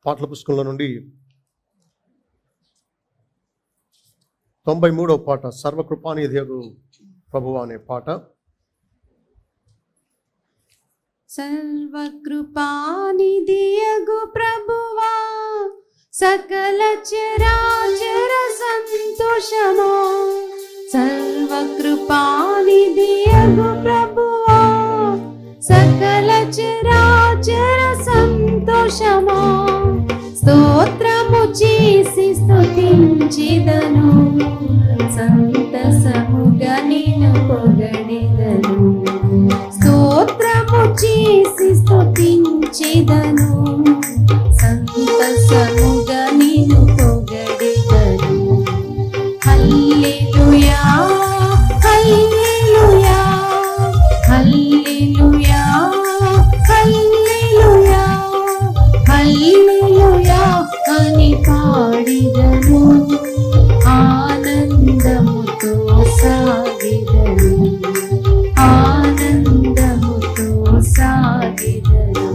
పాటల పుస్తకంలో నుండి తొంభై మూడవ పాట సర్వకృపానిధియగు ప్రభువా అనే పాట సర్వకృపానిధియగు ప్రభువా సకల చరాచర సంతోషమా సర్వకృపానిధియగు ప్రభువా సకల చరాచర సంతోషమా స్తోత్రము చేసి స్తుతించిదను సంతసముగా నేను పొగడిదను స్తోత్రము చేసి స్తుతించిదను సంతసముగా నేను పొగడిదను హల్లెలూయా హల్లెలూయా హల్లెలూయా హల్లెలూయా హల్లెలూయా అని పాడిదను ఆనందముతో సాగిదను ఆనందముతో సాగిదను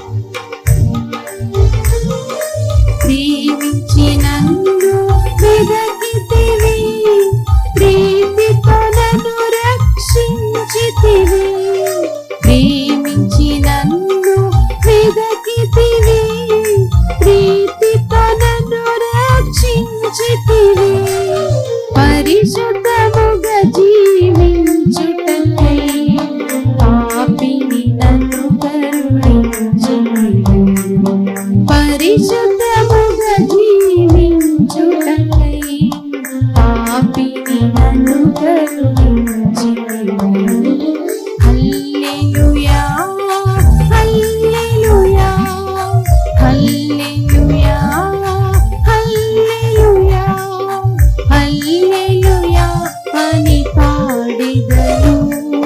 ప్రేమించి నన్ను వెదకితివి ప్రీతితో నన్ను రక్షించితివి ప్రేమించి నన్ను వెదకితివి ప్రీతితో నన్ను రక్షించితివి పరిశుద్ధముగా జీవించుటకై పాపిని నన్ను కరుణించితివి పరిశుద్ధముగా జీవించుటకై పాపిని నన్ను కరుణించితివి హల్లెలూయా హల్లెలూయా హల్లెలూయా హల్లెలూయా హల్లెలూయా అని పాడిదను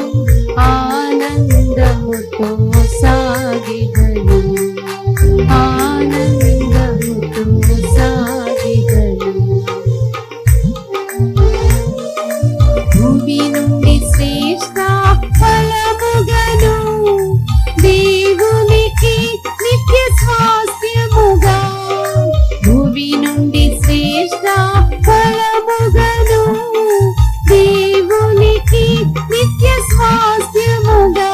ఆనందముతో సాగిదను ఆనందముతో సాగిదను భూమి నుండి శ్రేష్ట ఫలముగను దేవునికి నిత్య స్వాస్థ్యముగా భూమి నుండి శ్రేష్ట ఫలముగను దేవునికి నిత్య స్వాస్థ్యముగా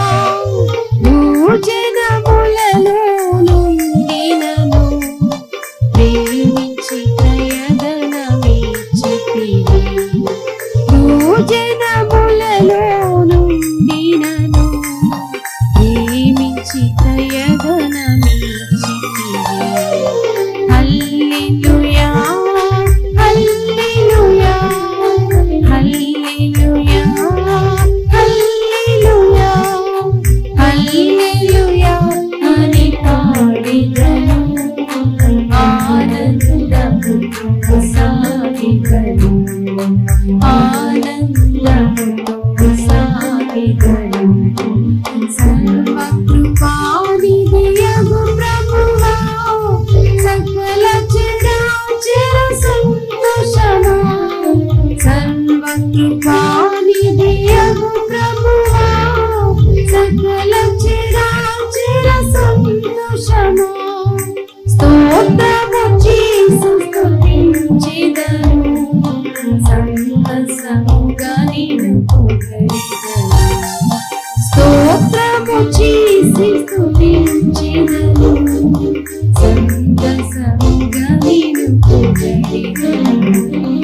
భూజనములలో నుండి నను ప్రేమించి ప్రయదనమిచ్చితివి భూజనములలో నుండి నను ప్రేమించి ప్రయదనమిచ్చితివి హల్లెలూయా హల్లెలూయా హల్లెలూయా హల్లెలూయా హల్లెలూయా అని పాడిదను ఆనందముతో సాగిదను ఆనందముతో సాగిదను సర్వకృపానిధియగు ప్రభువా సకల చరాచర సంతోషమా సర్వకృపానిధియగు ప్రభువా సకల చరాచర సంతోషమా స్తోత్రము చేసి స్తుతించెదను సంతసముగా నేను పొగడిదను స్తోత్రము చేసి స్తుతించెదను సంతసముగా నేను పొగడిదను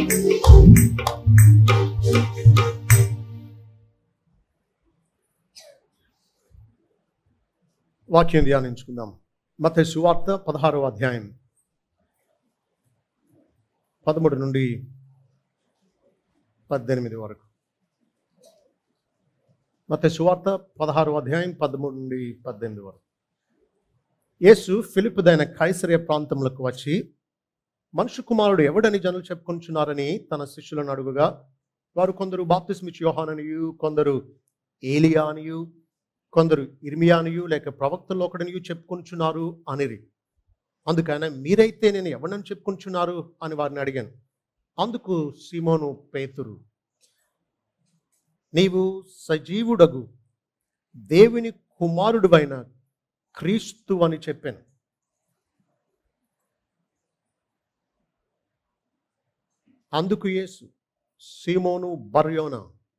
వాక్యం ధ్యానించుకుందాం మత సువార్త పదహారవ అధ్యాయం పదమూడు నుండి పద్దెనిమిది వరకు మత సువార్త పదహారవ అధ్యాయం పదమూడు నుండి పద్దెనిమిది వరకు యేసు ఫిలిపుదైన కైసరియ ప్రాంతములకు వచ్చి మనుషు కుమారుడు ఎవడని జనులు చెప్పుకొంచున్నారని తన శిష్యులను అడుగుగా వారు కొందరు బాప్తిస్మిచ్ యోహాననియు కొందరు ఏలియా అనియు కొందరు ఇర్మియానియు లేక ప్రవక్తల్లో ఒకడనియు చెప్పుకొంచున్నారు అనిరి అందుకని మీరైతే నేను ఎవరినని చెప్పుకుంటున్నారు అని వారిని అడిగాను అందుకు సీమోను పేతురు నీవు సజీవుడగు దేవుని కుమారుడువైన క్రీస్తు అని చెప్పాను అందుకు యేసు సీమోను బర్యోన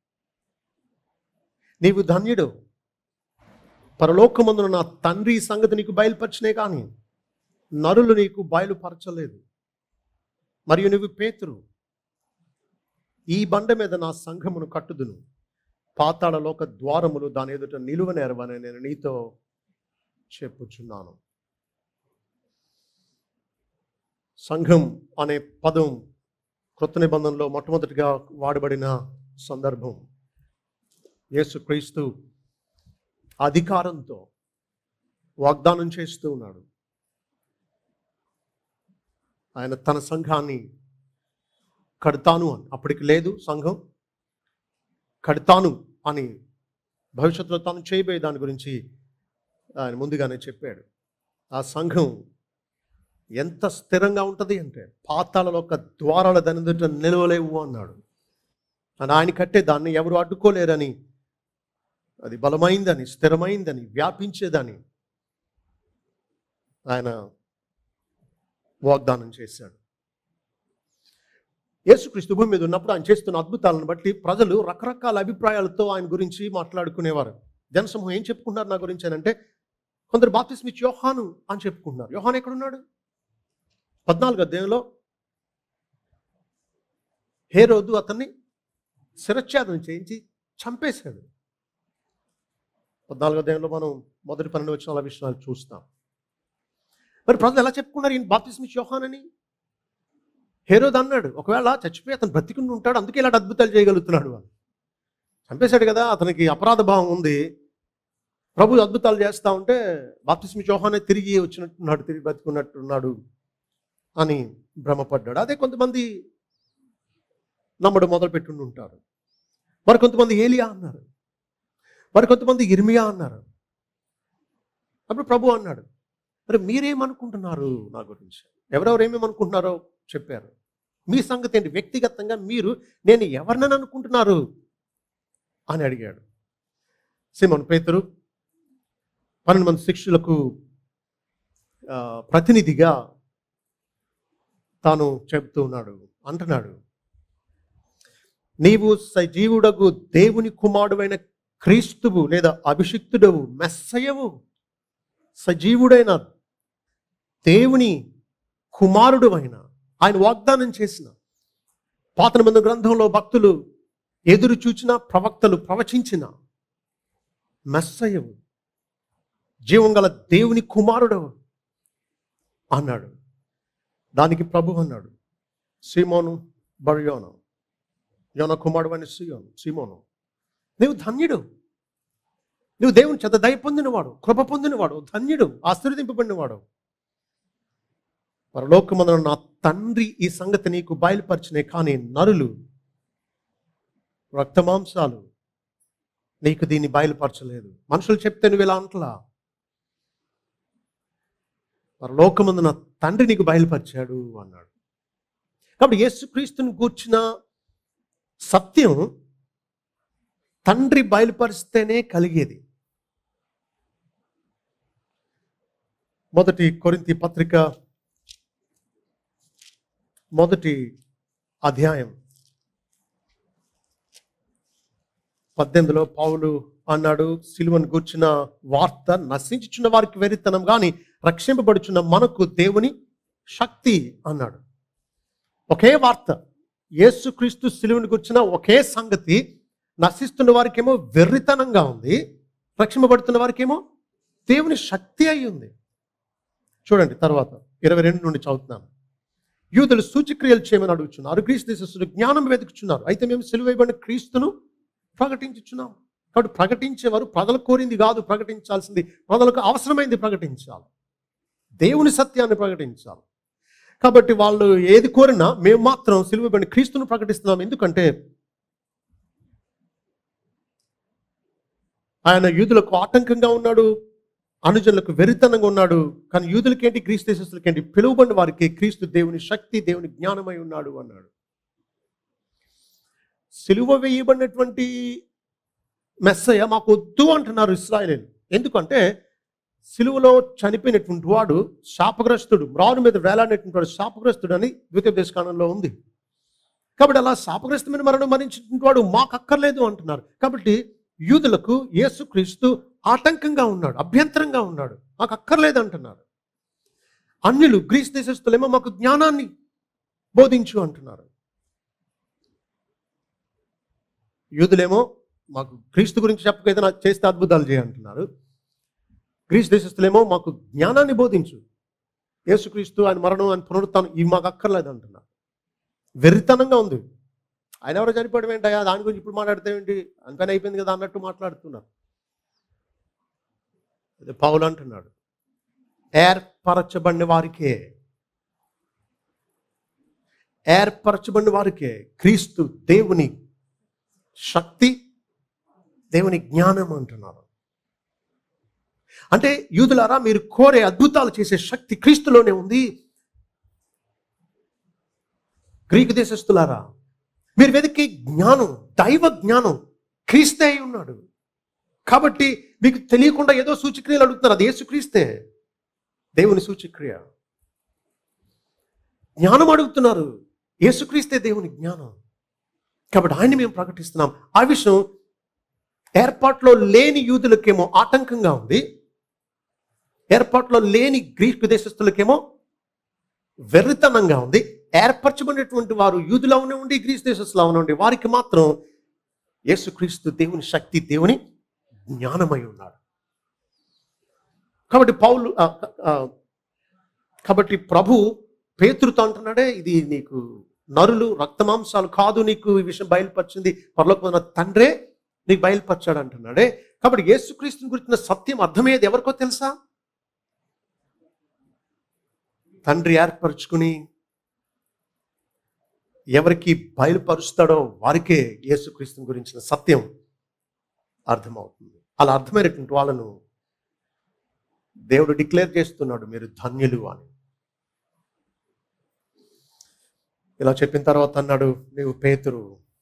నీవు ధన్యుడు పరలోకమందున నా తండ్రి ఈ సంగతి నీకు బయలుపరిచినే కానీ నరులు నీకు బయలుపరచలేదు మరియు నువ్వు పేతురు ఈ బండ మీద నా సంఘమును కట్టుదును పాతాళ లోక ద్వారములు దాని ఎదుట నిలువ నేరవని నేను నీతో చెప్పుచున్నాను సంఘం అనే పదం క్రొత్త నిబంధనలో మొట్టమొదటిగా వాడబడిన సందర్భం యేసుక్రీస్తు అధికారంతో వాగ్దానం చేస్తూ ఉన్నాడు ఆయన తన సంఘాన్ని కడతాను అని అప్పటికి లేదు సంఘం కడతాను అని భవిష్యత్తులో తాను చేయబోయే దాని గురించి ఆయన ముందుగానే చెప్పాడు ఆ సంఘం ఎంత స్థిరంగా ఉంటుంది అంటే పాతాళలో ఒక ద్వారాల దాని ఎదుట నిలవలేవు అన్నాడు అని ఆయన కట్టే దాన్ని ఎవరు అడ్డుకోలేరని అది బలమైందని స్థిరమైందని వ్యాపించేదని ఆయన వాగ్దానం చేశాడు యేసుక్రీస్తు భూమి మీద ఉన్నప్పుడు ఆయన చేస్తున్న అద్భుతాలను బట్టి ప్రజలు రకరకాల అభిప్రాయాలతో ఆయన గురించి మాట్లాడుకునేవారు జనసమూహం ఏం చెప్పుకుంటున్నారు నా గురించి అని అంటే కొందరు బాప్తిస్మిచ్ యోహాను అని చెప్పుకుంటున్నారు యోహాన్ ఎక్కడున్నాడు పద్నాలుగు అధ్యాయంలో హే రోజు అతన్ని శిరచ్ఛేదం చేయించి చంపేశాడు పద్నాలుగు అధ్యాయంలో మనం మొదటి పన్నెండు వచ్చిన విషయాలు చూస్తాం మరి ప్రజలు ఎలా చెప్పుకున్నారు ఈయన బాప్తిస్మిచ్ యోహాన్ అని హేరోద్ అన్నాడు ఒకవేళ చచ్చిపోయి అతను బ్రతికుండి ఉంటాడు అందుకే ఇలాంటి అద్భుతాలు చేయగలుగుతున్నాడు అని చంపేశాడు కదా అతనికి అపరాధ భావం ఉంది ప్రభు అద్భుతాలు చేస్తా ఉంటే బాప్తిస్మి యోహానే తిరిగి వచ్చినట్టున్నాడు తిరిగి బతుకున్నట్టున్నాడు అని భ్రమపడ్డాడు అదే కొంతమంది నమ్మడం మొదలు పెట్టుండి ఉంటారు మరి కొంతమంది ఏలియా అన్నారు మరి కొంతమంది ఇర్మియా అన్నారు అప్పుడు ప్రభు అన్నాడు మరి మీరేమనుకుంటున్నారు నా గురించి ఎవరెవరు ఏమేమనుకుంటున్నారో చెప్పారు మీ సంగతి ఏంటి వ్యక్తిగతంగా మీరు నేను ఎవరినని అనుకుంటున్నారు అని అడిగాడు సిమన్ పేతురు పన్నెండు మంది శిష్యులకు ఆ, ప్రతినిధిగా తాను చెబుతూ ఉన్నాడు అంటున్నాడు నీవు సజీవుడగు దేవుని కుమారుడైన క్రీస్తువు లేదా అభిషిక్తుడవు మెస్సయవు సజీవుడైన దేవుని కుమారుడు అయిన ఆయన వాగ్దానం చేసిన పాత నిబంధన గ్రంథంలో భక్తులు ఎదురు చూచిన ప్రవక్తలు ప్రవచించిన మెస్సయవు జీవం గల దేవుని కుమారుడవు అన్నాడు దానికి ప్రభు అన్నాడు సీమోను బర్యోను యోన కుమారుడు అని సియోను సీమోను నీవు ధన్యుడు నువ్వు దేవుని చేత దయ పొందినవాడు కృప పొందినవాడు ధన్యుడు ఆశీర్వదింపబడినవాడు పరలోకమందున నా తండ్రి ఈ సంగతి నీకు బయలుపరిచినే కానీ నరులు రక్తమాంసాలు నీకు దీన్ని బయలుపరచలేదు మనుషులు చెప్తే నువ్వు ఇలా అంటలా పరలోకమందు నా తండ్రి నీకు బయలుపరిచాడు అన్నాడు కాబట్టి యేసుక్రీస్తుని కూర్చిన సత్యం తండ్రి బయలుపరిస్తేనే కలిగేది మొదటి కొరింతి పత్రిక మొదటి అధ్యాయం పద్దెనిమిదిలో పౌలు అన్నాడు సిలువను కూర్చున్న వార్త నశించుచున్న వారికి వెరితనం కానీ రక్షింపబడుచున్న మనకు దేవుని శక్తి అన్నాడు ఒకే వార్త యేసుక్రీస్తు సిలువను కూర్చున్న ఒకే సంగతి నశిస్తున్న వారికేమో వెర్రితనంగా ఉంది రక్షింపబడుతున్న వారికేమో దేవుని శక్తి అయి ఉంది చూడండి తర్వాత ఇరవై రెండు నుండి చదువుతున్నాను యూదులు సూచక్రియలు చేయమని అడుగుచున్నారు క్రీస్తు దేశస్తులు జ్ఞానం వెతుకుచున్నారు అయితే మేము సిలువైబడిన క్రీస్తును ప్రకటించుచున్నాం కాబట్టి ప్రకటించేవారు ప్రజలు కోరింది కాదు ప్రకటించాల్సింది ప్రజలకు అవసరమైంది ప్రకటించాలి దేవుని సత్యాన్ని ప్రకటించాలి కాబట్టి వాళ్ళు ఏది కోరినా మేము మాత్రం సిలువైబడిన క్రీస్తును ప్రకటిస్తున్నాం ఎందుకంటే ఆయన యూదులకు ఆటంకంగా ఉన్నాడు అనుజనులకు వెరితనంగా ఉన్నాడు కానీ యూదులకేంటి క్రీస్తు దేశస్తులకేంటి పిలువబడిన వారికి క్రీస్తు దేవుని శక్తి దేవుని జ్ఞానమై ఉన్నాడు అన్నాడు సిలువ వేయబడినటువంటి మెస్సయ్య మాకు వద్దు అంటున్నారు ఇస్రాయలీలు ఎందుకంటే సిలువలో చనిపోయినటువంటి వాడు శాపగ్రస్తుడు మ్రాను మీద వేలాడినటువంటి వాడు శాపగ్రస్తుడు అని ద్వితీయ దేశకాలంలో ఉంది కాబట్టి అలా శాపగ్రస్తమైన మరణం మరణించిన వాడు మాకు అక్కర్లేదు అంటున్నారు కాబట్టి యూదులకు యేసుక్రీస్తు ఆటంకంగా ఉన్నాడు అభ్యంతరంగా ఉన్నాడు మాకు అక్కర్లేదు అంటున్నారు అన్యులు గ్రీస్ దేశస్తులేమో మాకు జ్ఞానాన్ని బోధించు అంటున్నారు యూదులేమో మాకు క్రీస్తు గురించి చెప్పకైతే నాకు చేస్తే అద్భుతాలు చేయంటున్నారు గ్రీస్ దేశస్తులేమో మాకు జ్ఞానాన్ని బోధించు యేసుక్రీస్తు ఆయన మరణం ఆయన పునరుత్నం ఇవి మాకు అక్కర్లేదు అంటున్నారు వెర్రితనంగా ఉంది ఆయన ఎవరో చనిపోవడం ఏంటయ్యా దాని గురించి ఇప్పుడు మాట్లాడితే ఏంటి అంకనే అయిపోయింది కదా అన్నట్టు మాట్లాడుతున్నారు ఇది పౌలు అంటున్నాడు ఏర్పరచబడిన వారికే ఏర్పరచబడిన వారికే క్రీస్తు దేవుని శక్తి దేవుని జ్ఞానం అంటున్నారు అంటే యూదులారా మీరు కోరే అద్భుతాలు చేసే శక్తి క్రీస్తులోనే ఉంది గ్రీకు దేశస్తులారా మీరు వెతికే జ్ఞానం దైవ జ్ఞానం క్రీస్తే అయి ఉన్నాడు కాబట్టి మీకు తెలియకుండా ఏదో సూచక్రియలు అడుగుతున్నారు అది యేసుక్రీస్తే దేవుని సూచక్రియ జ్ఞానం అడుగుతున్నారు యేసుక్రీస్తే దేవుని జ్ఞానం కాబట్టి ఆయన్ని మేము ప్రకటిస్తున్నాం ఆ విషయం ఏర్పాట్లో లేని యూదులకేమో ఆటంకంగా ఉంది ఏర్పాట్లో లేని గ్రీకు దేశస్తులకేమో వెర్రితనంగా ఉంది ఏర్పరచబడినటువంటి వారు యూదులా ఉండి గ్రీస్ దేశస్తులా ఉండి వారికి మాత్రం యేసుక్రీస్తు దేవుని శక్తి దేవుని జ్ఞానమై ఉన్నాడు కాబట్టి పౌలు ఆ, ఆ, కాబట్టి ప్రభు పేతురుతో అంటున్నాడే ఇది నీకు నరులు రక్తమాంసాలు కాదు నీకు ఈ విషయం బయలుపరిచింది పరలోకమైన తండ్రే నీకు బయలుపరిచాడు అంటున్నాడే కాబట్టి యేసుక్రీస్తుని గురించిన సత్యం అర్థమయ్యేది ఎవరికో తెలుసా తండ్రి ఏర్పరచుకుని ఎవరికి బయలుపరుస్తాడో వారికే యేసుక్రీస్తుని గురించిన సత్యం అర్థమవుతుంది అలా అర్థమైనటువంటి వాళ్ళను దేవుడు డిక్లేర్ చేస్తున్నాడు మీరు ధన్యులు అని ఇలా చెప్పిన తర్వాత అన్నాడు నీవు పేతురు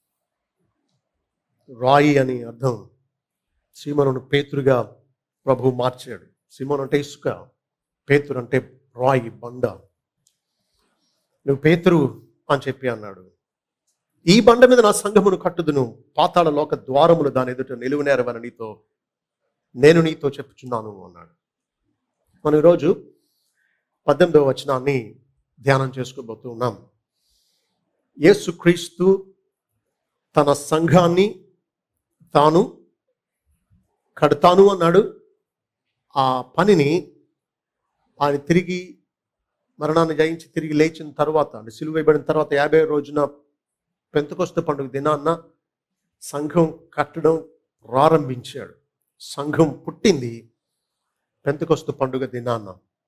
రాయి అని అర్థం సీమను పేతురుగా ప్రభు మార్చాడు సీమోను అంటే ఇసుక పేతురు అంటే రాయి బండ నువ్వు పేతురు అని చెప్పి అన్నాడు ఈ బండ మీద నా సంఘమును కట్టుదును పాతాళ లోక ద్వారములు దాని ఎదుట నిలువనేరవని నీతో నేను నీతో చెప్పుచున్నాను అన్నాడు మనం ఈరోజు పద్దెనిమిదవ వచనాన్ని ధ్యానం చేసుకోబోతూ ఉన్నాం యేసుక్రీస్తు తన సంఘాన్ని తాను కడతాను అన్నాడు ఆ పనిని ఆయన తిరిగి మరణాన్ని జయించి తిరిగి లేచిన తర్వాత అంటే సిలువ వేయబడిన తర్వాత యాభై రోజున పెంతకొస్త పండుగ దినాన్న సంఘం కట్టడం ప్రారంభించాడు సంఘం పుట్టింది పెంతకొస్తు పండుగ దినాన్న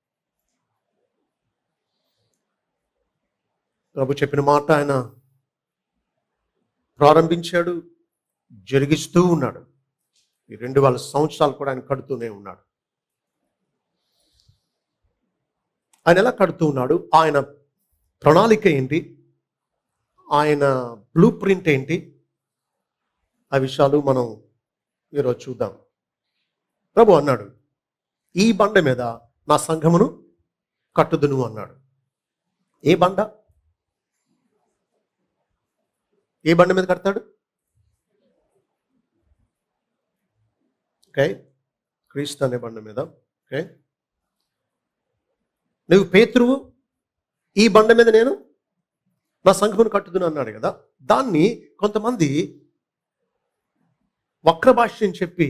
ప్రభు చెప్పిన మాట ఆయన ప్రారంభించాడు జరిగిస్తూ ఉన్నాడు ఈ రెండు వేల సంవత్సరాలు కూడా ఆయన కడుతూనే ఉన్నాడు ఆయన ఎలా కడుతూ ఉన్నాడు ఆయన ప్రణాళిక ఏంటి ఆయన బ్లూ ప్రింట్ ఏంటి ఆ విషయాలు మనం ఈరోజు చూద్దాం ప్రభు అన్నాడు ఈ బండ మీద నా సంఘమును కట్టుదును అన్నాడు ఏ బండ ఏ బండ మీద కడతాడు ఓకే క్రీస్తు అనే బండ మీద ఓకే నువ్వు పేతురువు ఈ బండ మీద నేను నా సంఘమును కట్టుదును అన్నాడు కదా దాన్ని కొంతమంది వక్ర భాష్యం చెప్పి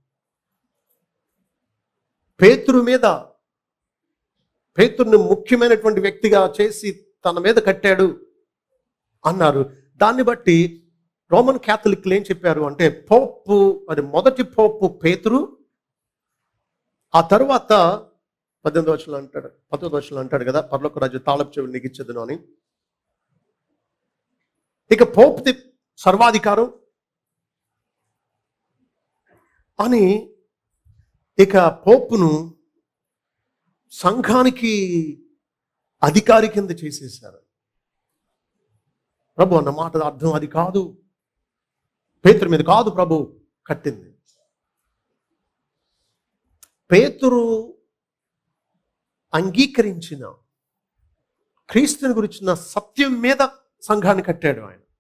పేతురు మీద పేతురుని ముఖ్యమైనటువంటి వ్యక్తిగా చేసి తన మీద కట్టాడు అన్నారు దాన్ని బట్టి రోమన్ క్యాథలిక్లు ఏం చెప్పారు అంటే పోపు అది మొదటి పోపు పేతురు ఆ తరువాత పద్దెనిమిది వచ్చలు అంటాడు పంతొమ్మిది వచ్చలు అంటాడు కదా పర్లోక రాజు తాళపు చెవులు నీకు ఇచ్చదును అని ఇక పోపుది సర్వాధికారం అని ఇక పోపును సంఘానికి అధికారి కింద చేసేశారు ప్రభు అన్న మాట అర్థం అది కాదు పేతురు మీద కాదు ప్రభు కట్టింది పేతురు అంగీకరించిన క్రీస్తుని గురించిన సత్యం మీద సంఘాన్ని కట్టాడు ఆయన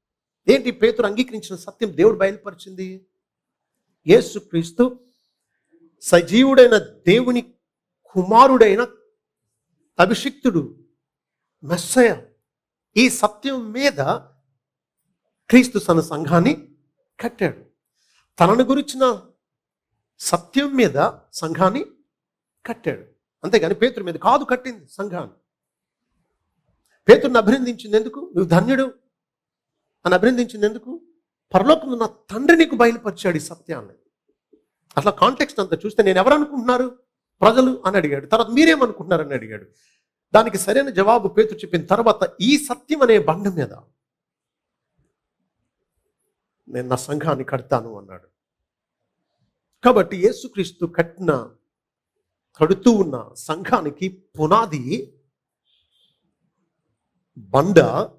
ఏంటి పేతురు అంగీకరించిన సత్యం దేవుడు బయలుపరిచింది యేసుక్రీస్తు సజీవుడైన దేవుని కుమారుడైన అభిషిక్తుడు మెస్సయ ఈ సత్యం మీద క్రీస్తు తన సంఘాన్ని కట్టాడు తనను గురించిన సత్యం మీద సంఘాన్ని కట్టాడు అంతేగాని పేతురు మీద కాదు కట్టింది సంఘాన్ని పేతురుని అభినందించింది ఎందుకు నువ్వు ధన్యుడు అని అభినందించింది ఎందుకు పరలోకంలో నా తండ్రి నీకు బయలుపరిచాడు ఈ సత్యాన్ని అట్లా కాంటెక్స్ట్ అంతా చూస్తే నేను ఎవరు అనుకుంటున్నారు ప్రజలు అని అడిగాడు తర్వాత మీరేమనుకుంటున్నారని అడిగాడు దానికి సరైన జవాబు పేతురు చెప్పిన తర్వాత ఈ సత్యం అనే బండ మీద నేను నా సంఘాన్ని కడతాను అన్నాడు కాబట్టి యేసుక్రీస్తు కట్టిన కడుతూ ఉన్న సంఘానికి పునాది బండ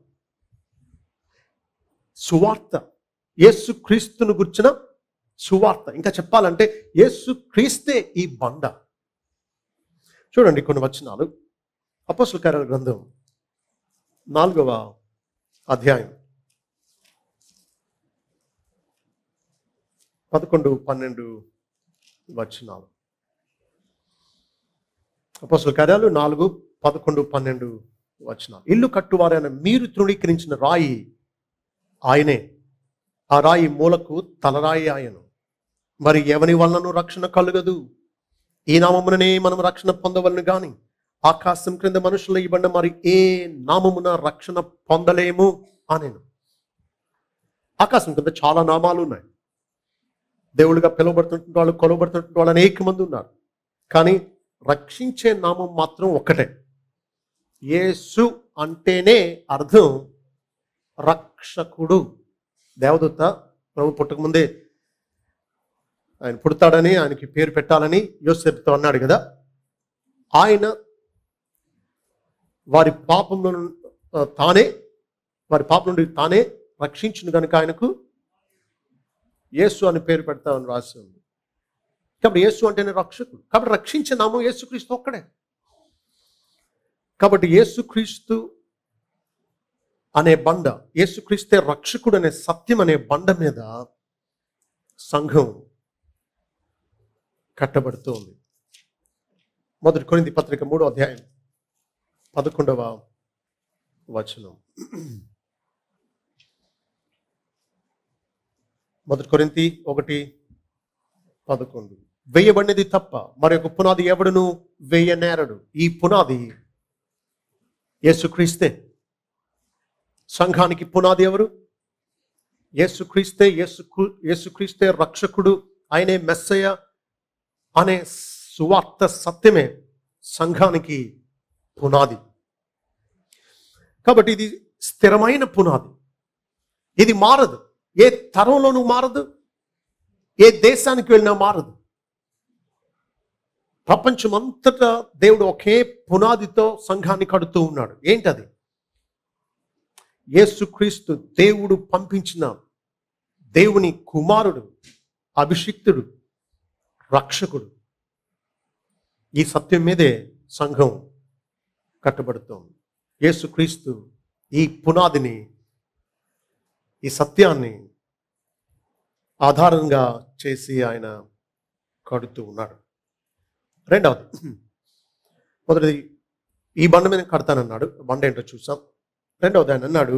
సువార్త యేసు క్రీస్తును గుర్చిన సువార్త ఇంకా చెప్పాలంటే యేసు క్రీస్తే ఈ బండ చూడండి కొన్ని వచనాలు అపోసుల కార్యాల గ్రంథం నాలుగవ అధ్యాయం పదకొండు పన్నెండు వచనాలు అపోసుల కార్యాలు నాలుగు పదకొండు పన్నెండు వచనాలు ఇల్లు కట్టువారైన మీరు తృణీకరించిన రాయి ఆయనే ఆ రాయి మూలకు తలరాయి ఆయను మరి ఎవని వలనను రక్షణ కలుగదు ఈ నామముననే మనం రక్షణ పొందవలను గాని ఆకాశం క్రింద మనుషుల ఇవ్వండి మరి ఏ నామమున రక్షణ పొందలేము అనేను ఆకాశం కింద చాలా నామాలు ఉన్నాయి దేవుడిగా పిలువబడుతుంటున్న వాళ్ళు కొలవబడుతుంటున్న వాళ్ళు అనేక మంది ఉన్నారు కానీ రక్షించే నామం మాత్రం ఒక్కటే యేసు అంటేనే అర్థం రక్షకుడు దేవదూత ప్రభు పుట్టకముందే ఆయన పుడతాడని ఆయనకి పేరు పెట్టాలని యోసేపుతో అన్నాడు కదా ఆయన వారి పాపంలో ను- ఆ, తానే వారి పాపం నుండి తానే రక్షించును కనుక ఆయనకు యేసు అని పేరు పెడతామని రాసి ఉంది కాబట్టి యేసు అంటేనే రక్షకుడు కాబట్టి రక్షించే నామం యేసుక్రీస్తు ఒక్కడే కాబట్టి యేసుక్రీస్తు అనే బండ యేసుక్రీస్తే రక్షకుడు అనే సత్యం అనే బండ మీద సంఘం కట్టబడుతూ ఉంది మొదటి కొరింది పత్రిక మూడో అధ్యాయం పదకొండవ వచనం మొదటి కొరింతి ఒకటి పదకొండు వేయబడినది తప్ప మరొక పునాది ఎవడును వేయనేరడు ఈ పునాది యేసుక్రీస్తే సంఘానికి పునాది ఎవరు యేసుక్రీస్తే యేసు యేసుక్రీస్తే రక్షకుడు ఆయనే మెస్సయ అనే సువార్త సత్యమే సంఘానికి పునాది కాబట్టి ఇది స్థిరమైన పునాది ఇది మారదు ఏ తరంలోనూ మారదు ఏ దేశానికి వెళ్ళినా మారదు ప్రపంచమంతటా దేవుడు ఒకే పునాదితో సంఘాన్ని కడుతూ ఉన్నాడు ఏంటది యేసుక్రీస్తు దేవుడు పంపించిన దేవుని కుమారుడు అభిషిక్తుడు రక్షకుడు ఈ సత్యం మీదే సంఘం కట్టబడుతోంది యేసుక్రీస్తు ఈ పునాదిని ఈ సత్యాన్ని ఆధారంగా చేసి ఆయన కడుతూ ఉన్నాడు రెండవది మొదటిది ఈ బండ మీద కడతానన్నాడు బండ ఏంటో చూసాం రెండవది ఆయన అన్నాడు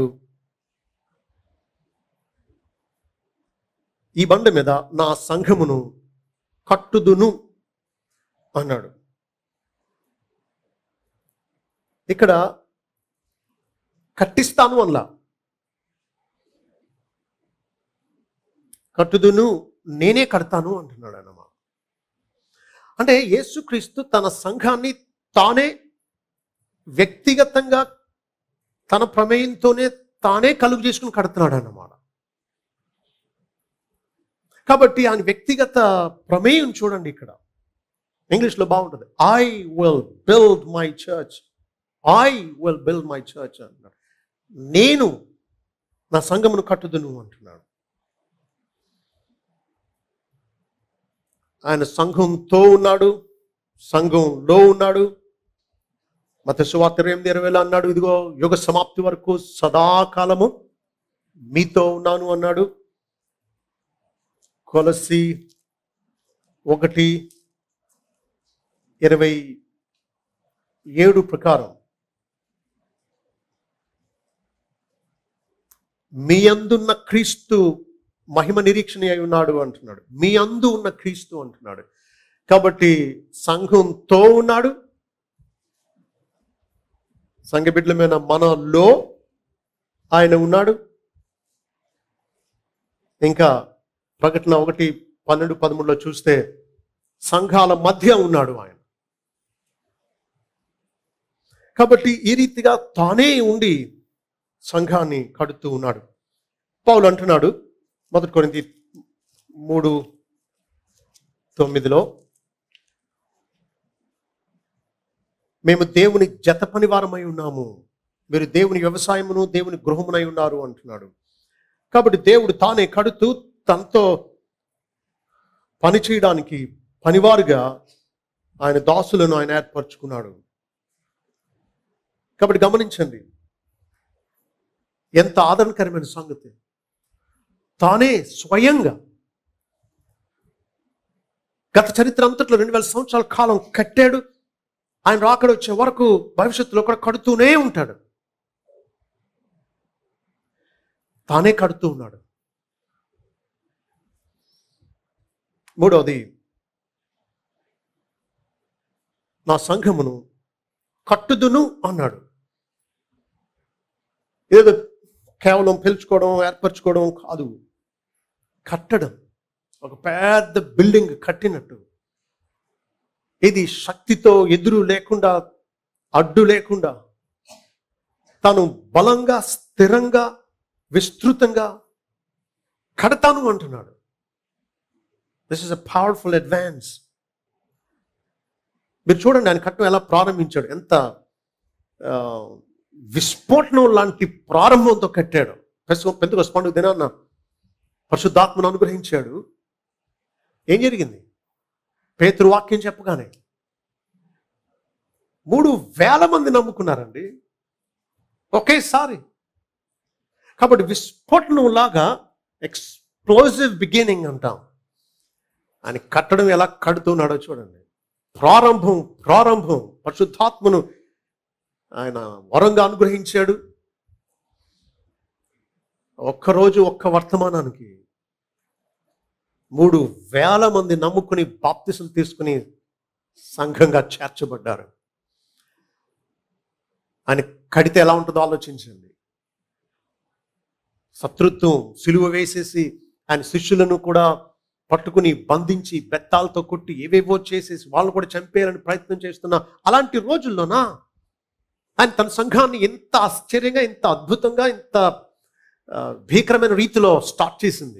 ఈ బండ మీద నా సంఘమును కట్టుదును అన్నాడు ఇక్కడ కట్టిస్తాను అనలా కట్టుదును నేనే కడతాను అంటున్నాడు అన్నమాట అంటే యేసుక్రీస్తు తన సంఘాన్ని తానే వ్యక్తిగతంగా తన ప్రమేయంతోనే తానే కలుగు చేసుకుని కడుతున్నాడు అన్నమాట కాబట్టి ఆయన వ్యక్తిగత ప్రమేయం చూడండి ఇక్కడ ఇంగ్లీష్లో బాగుంటుంది I will build my church I will build my church అంటున్నాడు నేను నా సంఘమును కట్టుదును అంటున్నాడు ఆయన సంఘంతో ఉన్నాడు సంఘంలో ఉన్నాడు మత సువార్త ఎనిమిది ఇరవైలో అన్నాడు ఇదిగో యుగ సమాప్తి వరకు సదాకాలము మీతో ఉన్నాను అన్నాడు కొలసి ఒకటి ఇరవై ఏడు ప్రకారం మీ అందున్న క్రీస్తు మహిమ నిరీక్షణ అయి ఉన్నాడు అంటున్నాడు మీ అందు ఉన్న క్రీస్తు అంటున్నాడు కాబట్టి సంఘంతో ఉన్నాడు సంఘ బిడ్డలమైన మనలో ఆయన ఉన్నాడు ఇంకా ప్రకటన ఒకటి పన్నెండు పదమూడులో చూస్తే సంఘాల మధ్య ఉన్నాడు ఆయన కాబట్టి ఈ రీతిగా తానే ఉండి సంఘాన్ని కడుతూ ఉన్నాడు పౌలు అంటున్నాడు మొదటి కొరింది మూడు తొమ్మిదిలో మేము దేవుని జత పనివారమై ఉన్నాము మీరు దేవుని వ్యవసాయమును దేవుని గృహమునై ఉన్నారు అంటున్నాడు కాబట్టి దేవుడు తానే కడుతూ తనతో పని చేయడానికి పనివారుగా ఆయన దాసులను ఆయన ఏర్పరచుకున్నాడు కాబట్టి గమనించండి ఎంత ఆదరణకరమైన సంగతి తానే స్వయంగా గత చరిత్ర అంతట్లో రెండు వేల సంవత్సరాల కాలం కట్టాడు ఆయన రాకడ వచ్చే వరకు భవిష్యత్తులో కూడా కడుతూనే ఉంటాడు తానే కడుతూ ఉన్నాడు మూడవది నా సంఘమును కట్టుదును అన్నాడు ఏదో కేవలం పిలుచుకోవడం ఏర్పరచుకోవడం కాదు కట్టడం ఒక పెద్ద బిల్డింగ్ కట్టినట్టు ఇది శక్తితో ఎదురు లేకుండా అడ్డు లేకుండా తను బలంగా స్థిరంగా విస్తృతంగా కడతాను అంటున్నాడు this is a powerful advance మీరు చూడండి ఆయన కట్టడం ఎలా ప్రారంభించాడు ఎంత ఆ, విస్ఫోటనం లాంటి ప్రారంభంతో కట్టాడు పెద్ద పండుగ దినాన్న పరిశుద్ధాత్మను అనుగ్రహించాడు ఏం జరిగింది పేతురు వాక్యం చెప్పగానే మూడు వేల మంది నమ్ముకున్నారండి ఒకేసారి కాబట్టి విస్ఫోటనం లాగా ఎక్స్ప్లోజివ్ బిగినింగ్ అంటాం ఆయన కట్టడం ఎలా కడుతున్నాడో చూడండి ప్రారంభం ప్రారంభం పరిశుద్ధాత్మను ఆయన వరంగా అనుగ్రహించాడు ఒక్కరోజు ఒక్క వర్తమానానికి మూడు వేల మంది నమ్ముకుని బాప్తిసులు తీసుకుని సంఘంగా చేర్చబడ్డారు ఆయన కడితే ఎలా ఉంటుందో ఆలోచించండి శత్రుత్వం సిలువ వేసేసి ఆయన శిష్యులను కూడా పట్టుకుని బంధించి బెత్తాలతో కొట్టి ఏవేవో చేసేసి వాళ్ళు కూడా చంపేయాలని ప్రయత్నం చేస్తున్న అలాంటి రోజుల్లోనా ఆయన తన సంఘాన్ని ఎంత ఆశ్చర్యంగా ఇంత అద్భుతంగా ఇంత ఆ, భీకరమైన రీతిలో స్టార్ట్ చేసింది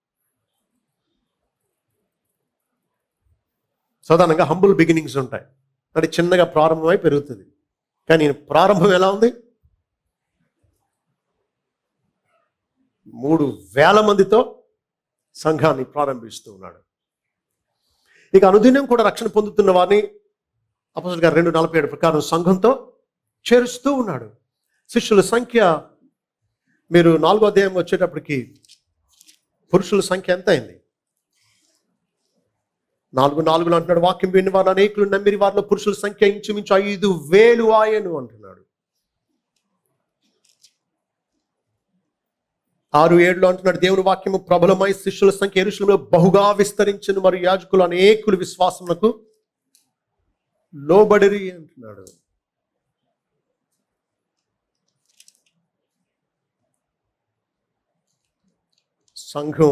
సాధారణంగా హంబుల్ బిగినింగ్స్ ఉంటాయి అంటే చిన్నగా ప్రారంభమై పెరుగుతుంది కానీ ఈయన ప్రారంభం ఎలా ఉంది మూడు వేల మందితో సంఘాన్ని ప్రారంభిస్తూ ఉన్నాడు ఇక అనుదినం కూడా రక్షణ పొందుతున్న వారిని అపోజిట్ గారు రెండు నలభై ఏడు ప్రకారం సంఘంతో చేరుస్తూ ఉన్నాడు శిష్యుల సంఖ్య మీరు నాలుగో అధ్యాయం వచ్చేటప్పటికి పురుషుల సంఖ్య ఎంత అయింది నాలుగు నాలుగులో అంటున్నాడు వాక్యం విని వారు అనేకులు నమ్మిరి వారిలో పురుషుల సంఖ్య ఇంచుమించు ఐదు వేలు ఆయను అంటున్నాడు ఆరు ఏడులో అంటున్నాడు దేవుని వాక్యము ప్రబలమై శిష్యుల సంఖ్య ఎరుషులలో బహుగా విస్తరించిన మరియు యాజకులు అనేకులు విశ్వాసమునకు లోబడిరి అంటున్నాడు సంఘం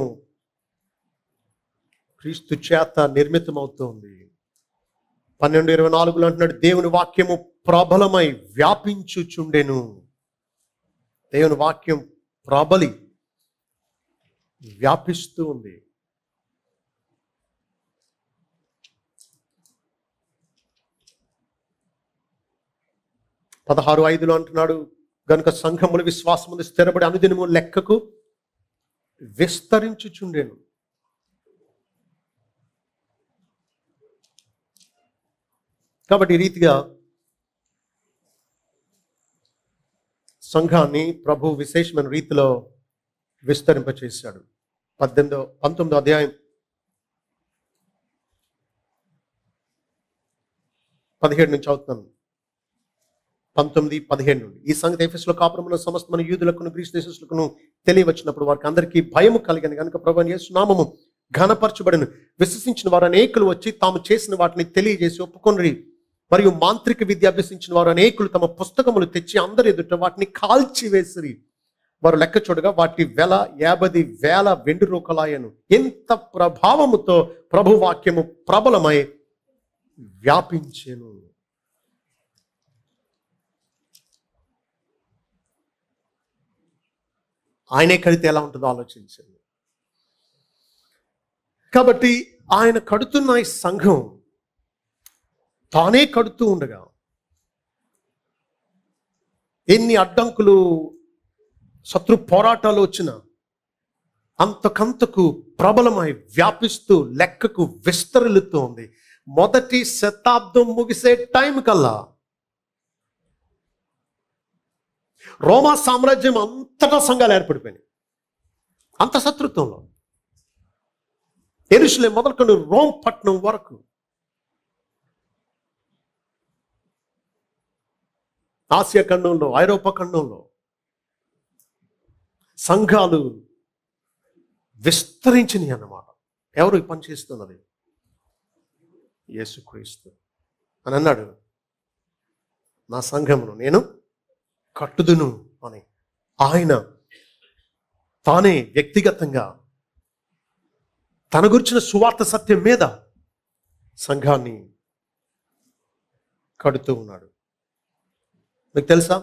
క్రీస్తు చేత నిర్మితమవుతోంది పన్నెండు ఇరవై నాలుగులో అంటున్నాడు దేవుని వాక్యము ప్రబలమై వ్యాపించుచుండెను దేవుని వాక్యం ప్రబలి వ్యాపిస్తూ ఉంది పదహారు ఐదులో అంటున్నాడు గనుక సంఘములు విశ్వాసములు స్థిరపడి అనుదినము లెక్కకు విస్తరించుచుండెను కాబట్టి ఈ రీతిగా సంఘాన్ని ప్రభు విశేషమైన రీతిలో విస్తరింపచేశాడు పద్దెనిమిదో పంతొమ్మిదో అధ్యాయం పదిహేడు నుంచి అవుతున్నాను పంతొమ్మిది పదిహేడు నుండి ఈ సంగతి ఎఫెస్లో కాపురములో సమస్త మన యూదులకును గ్రీస్ దేశస్తులకును తెలియవచ్చినప్పుడు వారికి అందరికీ భయము కలిగని కనుక ప్రభు యేసు నామము ఘనపరచబడిన విశ్వసించిన వారు అనేకులు వచ్చి తాము చేసిన వాటిని తెలియజేసి ఒప్పుకొనరి మరియు మాంత్రిక విద్య అభ్యసించిన వారు అనేకులు తమ పుస్తకములు తెచ్చి అందరి ఎదుట వాటిని కాల్చి వేసిరి వారు లెక్క చూడగా వాటి వెల యాభై వేల వెండి రూకలాయను ఎంత ప్రభావముతో ప్రభు వాక్యము ప్రబలమై వ్యాపించెను ఆయనే కడితే ఎలా ఉంటుందో ఆలోచించండి కాబట్టి ఆయన కడుతున్న ఈ సంఘం తానే కడుతూ ఉండగా ఎన్ని అడ్డంకులు శత్రు పోరాటాలు వచ్చినా అంతకంతకు ప్రబలమై వ్యాపిస్తూ లెక్కకు విస్తరిల్లుతూ ఉంది మొదటి శతాబ్దం ముగిసే టైం కల్లా రోమా సామ్రాజ్యం అంతటా సంఘాలు ఏర్పడిపోయినాయి అంత శత్రుత్వంలో ఎరుసలే మొదలుకొని రోమ్ పట్టణం వరకు ఆసియా ఖండంలో ఐరోపా ఖండంలో సంఘాలు విస్తరించినాయి అన్నమాట ఎవరు ఈ పని చేస్తున్నది యేసుక్రీస్తు అని అన్నాడు నా సంఘమును నేను కట్టుదును అని ఆయన తానే వ్యక్తిగతంగా తన గురించిన సువార్త సత్యం మీద సంఘాన్ని కడుతూ ఉన్నాడు మీకు తెలుసా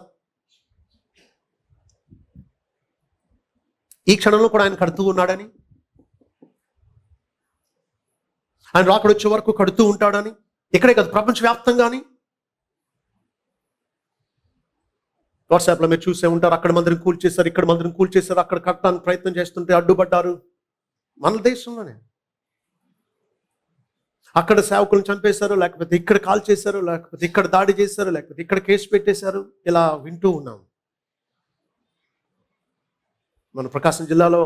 ఈ క్షణంలో కూడా ఆయన కడుతూ ఉన్నాడని ఆయన రాకడ వచ్చే వరకు కడుతూ ఉంటాడని ఇక్కడే కాదు ప్రపంచవ్యాప్తంగాని వాట్సాప్లో మీరు చూసే ఉంటారు అక్కడ మందిరం కూల్చేశారు ఇక్కడ మందిరం కూల్చేశారు అక్కడ కట్టడానికి ప్రయత్నం చేస్తుంటే అడ్డుపడ్డారు మన దేశంలోనే అక్కడ సేవకులను చంపేశారు లేకపోతే ఇక్కడ కాల్ చేశారు లేకపోతే ఇక్కడ దాడి చేశారు లేకపోతే ఇక్కడ కేసు పెట్టేశారు ఇలా వింటూ ఉన్నాం మన ప్రకాశం జిల్లాలో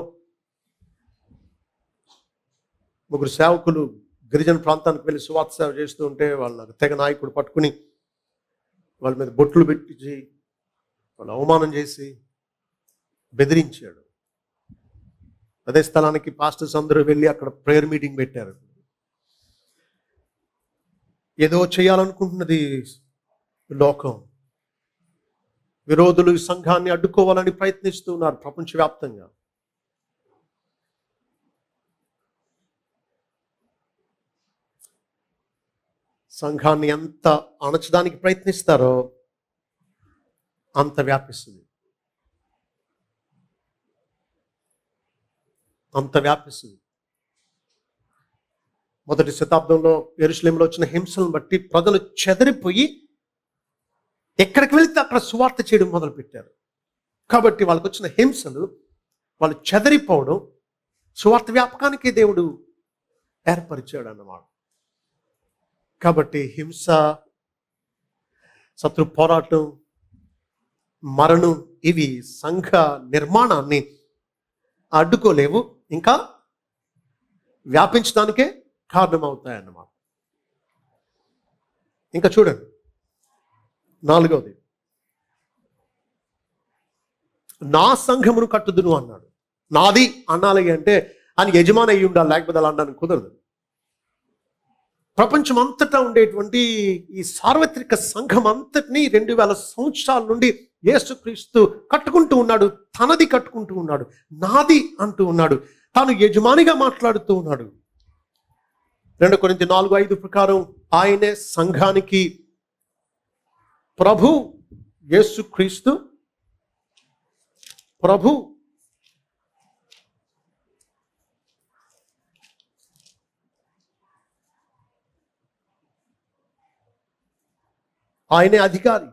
ముగ్గురు సేవకులు గిరిజన ప్రాంతానికి వెళ్ళి సువార్త సేవ చేస్తూ ఉంటే వాళ్ళ తెగ నాయకుడు పట్టుకుని వాళ్ళ మీద బొట్లు పెట్టించి వాళ్ళు అవమానం చేసి బెదిరించాడు అదే స్థలానికి పాస్టర్స్ అందరూ వెళ్ళి అక్కడ ప్రేయర్ మీటింగ్ పెట్టారు ఏదో చేయాలనుకుంటున్నది లోకం విరోధులు ఈ సంఘాన్ని అడ్డుకోవాలని ప్రయత్నిస్తూ ఉన్నారు ప్రపంచవ్యాప్తంగా సంఘాన్ని ఎంత అణచడానికి ప్రయత్నిస్తారో అంత వ్యాపిస్తుంది అంత వ్యాపిస్తుంది మొదటి శతాబ్దంలో ఎరుసలేంలో వచ్చిన హింసలను బట్టి ప్రజలు చెదరిపోయి ఎక్కడికి వెళితే అక్కడ సువార్త చేయడం మొదలు పెట్టారు కాబట్టి వాళ్ళకి వచ్చిన హింసలు వాళ్ళు చెదరిపోవడం సువార్త వ్యాపకానికి దేవుడు ఏర్పరిచాడు అన్నమాట కాబట్టి హింస శత్రు పోరాటం మరణం ఇవి సంఘ నిర్మాణాన్ని అడ్డుకోలేవు ఇంకా వ్యాపించడానికే కారణమవుతాయన్నమాట ఇంకా చూడండి నాలుగవది నా సంఘమును కట్టుదును అన్నాడు నాది అనాలి అంటే అని యజమాని అయ్యి ఉండాలి లేకపోతే అలా అనడానికి కుదరదు ప్రపంచం అంతటా ఉండేటువంటి ఈ సార్వత్రిక సంఘం అంతటినీ రెండు వేల సంవత్సరాల నుండి యేసుక్రీస్తు కట్టుకుంటూ ఉన్నాడు తనది కట్టుకుంటూ ఉన్నాడు నాది అంటూ ఉన్నాడు తాను యజమానిగా మాట్లాడుతూ ఉన్నాడు రెండు కొరింథీ నాలుగు ఐదు ప్రకారం ఆయనే సంఘానికి ప్రభు యేసుక్రీస్తు ప్రభు ఆయనే అధికారి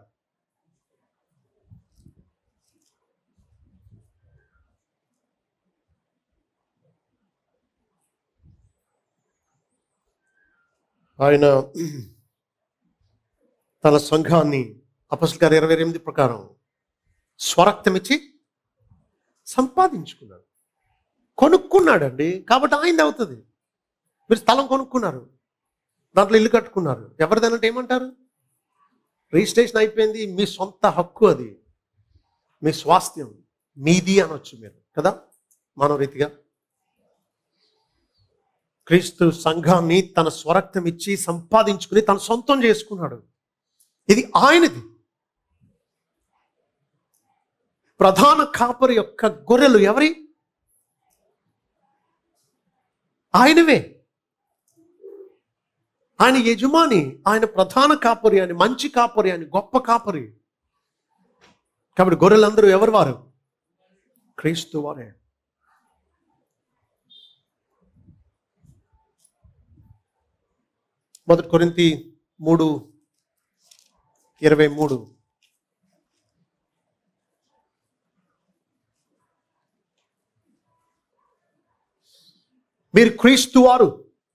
ఆయన తన సంఘాన్ని అపస్ల గారు ఇరవై ఎనిమిది ప్రకారం స్వరక్తం ఇచ్చి సంపాదించుకున్నాడు కొనుక్కున్నాడండి కాబట్టి ఆయనది అవుతుంది మీరు స్థలం కొనుక్కున్నారు దాంట్లో ఇల్లు కట్టుకున్నారు ఎవరిదనంటే ఏమంటారు రిజిస్ట్రేషన్ అయిపోయింది మీ సొంత హక్కు అది మీ స్వాస్థ్యం మీది అనొచ్చు మీరు కదా మానవ రీతిగా క్రీస్తు సంఘాన్ని తన స్వరక్తం ఇచ్చి సంపాదించుకుని తన సొంతం చేసుకున్నాడు ఇది ఆయనది ప్రధాన కాపరి యొక్క గొర్రెలు ఎవరి ఆయనవే ఆయన యజమాని ఆయన ప్రధాన కాపరి అని మంచి కాపరి అని గొప్ప కాపరి కాబట్టి గొర్రెలందరూ ఎవరు వారు క్రీస్తు వారే మొదటి కొరింతి మూడు ఇరవై మూడు మీరు క్రీస్తు వారు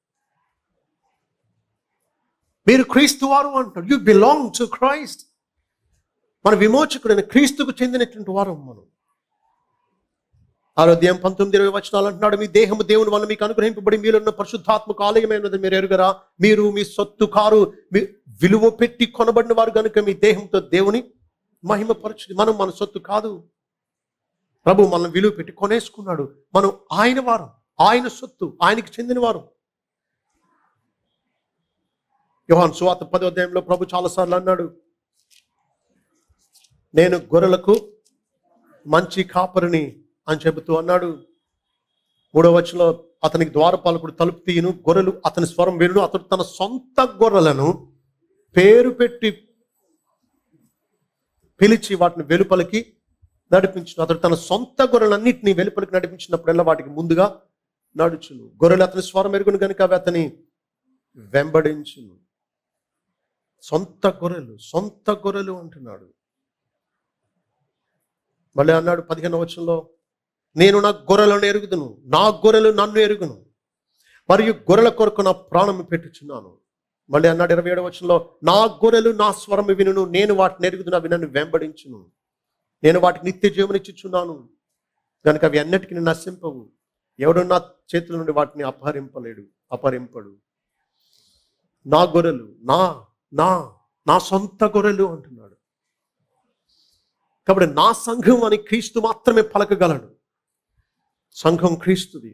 మీరు క్రీస్తు వారు అంటారు యు బిలాంగ్ టు క్రైస్ట్ మన విమోచకుడైన క్రీస్తుకు చెందినటువంటి వారు మనం ఆరోగ్యం పంతొమ్మిది ఇరవై వచనాలు అంటున్నాడు మీ దేహము దేవుని వల్ల మీకు అనుగ్రహింపబడి మీరున్న పరిశుద్ధాత్మక ఆలయమైనది మీరు ఎరుగరా మీరు మీ సొత్తు కారు మీ విలువ పెట్టి కొనబడిన వారు కనుక మీ దేహంతో దేవుని మహిమపరచుది మనం మన సొత్తు కాదు ప్రభు మనం విలువ పెట్టి కొనేసుకున్నాడు మనం ఆయన వారం ఆయన సొత్తు ఆయనకి చెందిన వారు యోహాన్ సువాత పదో అధ్యాయంలో ప్రభు చాలాసార్లు అన్నాడు నేను గొర్రెలకు మంచి కాపరిని అని చెబుతూ అన్నాడు మూడవ వచనంలో అతనికి ద్వారపాలకుడు తలుపు తీయను గొర్రెలు అతని స్వరం వినును అతడు తన సొంత గొర్రెలను పేరు పెట్టి పిలిచి వాటిని వెలుపలికి నడిపించును అతడు తన సొంత గొర్రెలన్నింటినీ వెలుపలికి నడిపించినప్పుడల్లా వాటికి ముందుగా నడుచును గొర్రెలు అతని స్వరం ఎరుగును కనుక అవి అతని వెంబడించును సొంత గొర్రెలు సొంత గొర్రెలు అంటున్నాడు మళ్ళీ అన్నాడు పదిహేను వచనంలో నేను నా గొర్రెలను ఎరుగుదును నా గొర్రెలు నన్ను ఎరుగును మరియు గొర్రెల కొరకు నా ప్రాణం పెట్టుచున్నాను మళ్ళీ అన్నాడు ఇరవై ఏడవ వచనంలో నా గొర్రెలు నా స్వరం వినును నేను వాటిని ఎరుగుదును అవి నన్ను వెంబడించును నేను వాటికి నిత్య జీవనిచ్చుచున్నాను కనుక అవి అన్నిటికీ నశింపవు ఎవడు నా చేతుల నుండి వాటిని అపహరింపలేడు అపహరింపడు నా గొర్రెలు నా నా నా సొంత గొర్రెలు అంటున్నాడు కాబట్టి నా సంఘం అని క్రీస్తు మాత్రమే పలకగలడు సంఘం క్రీస్తుది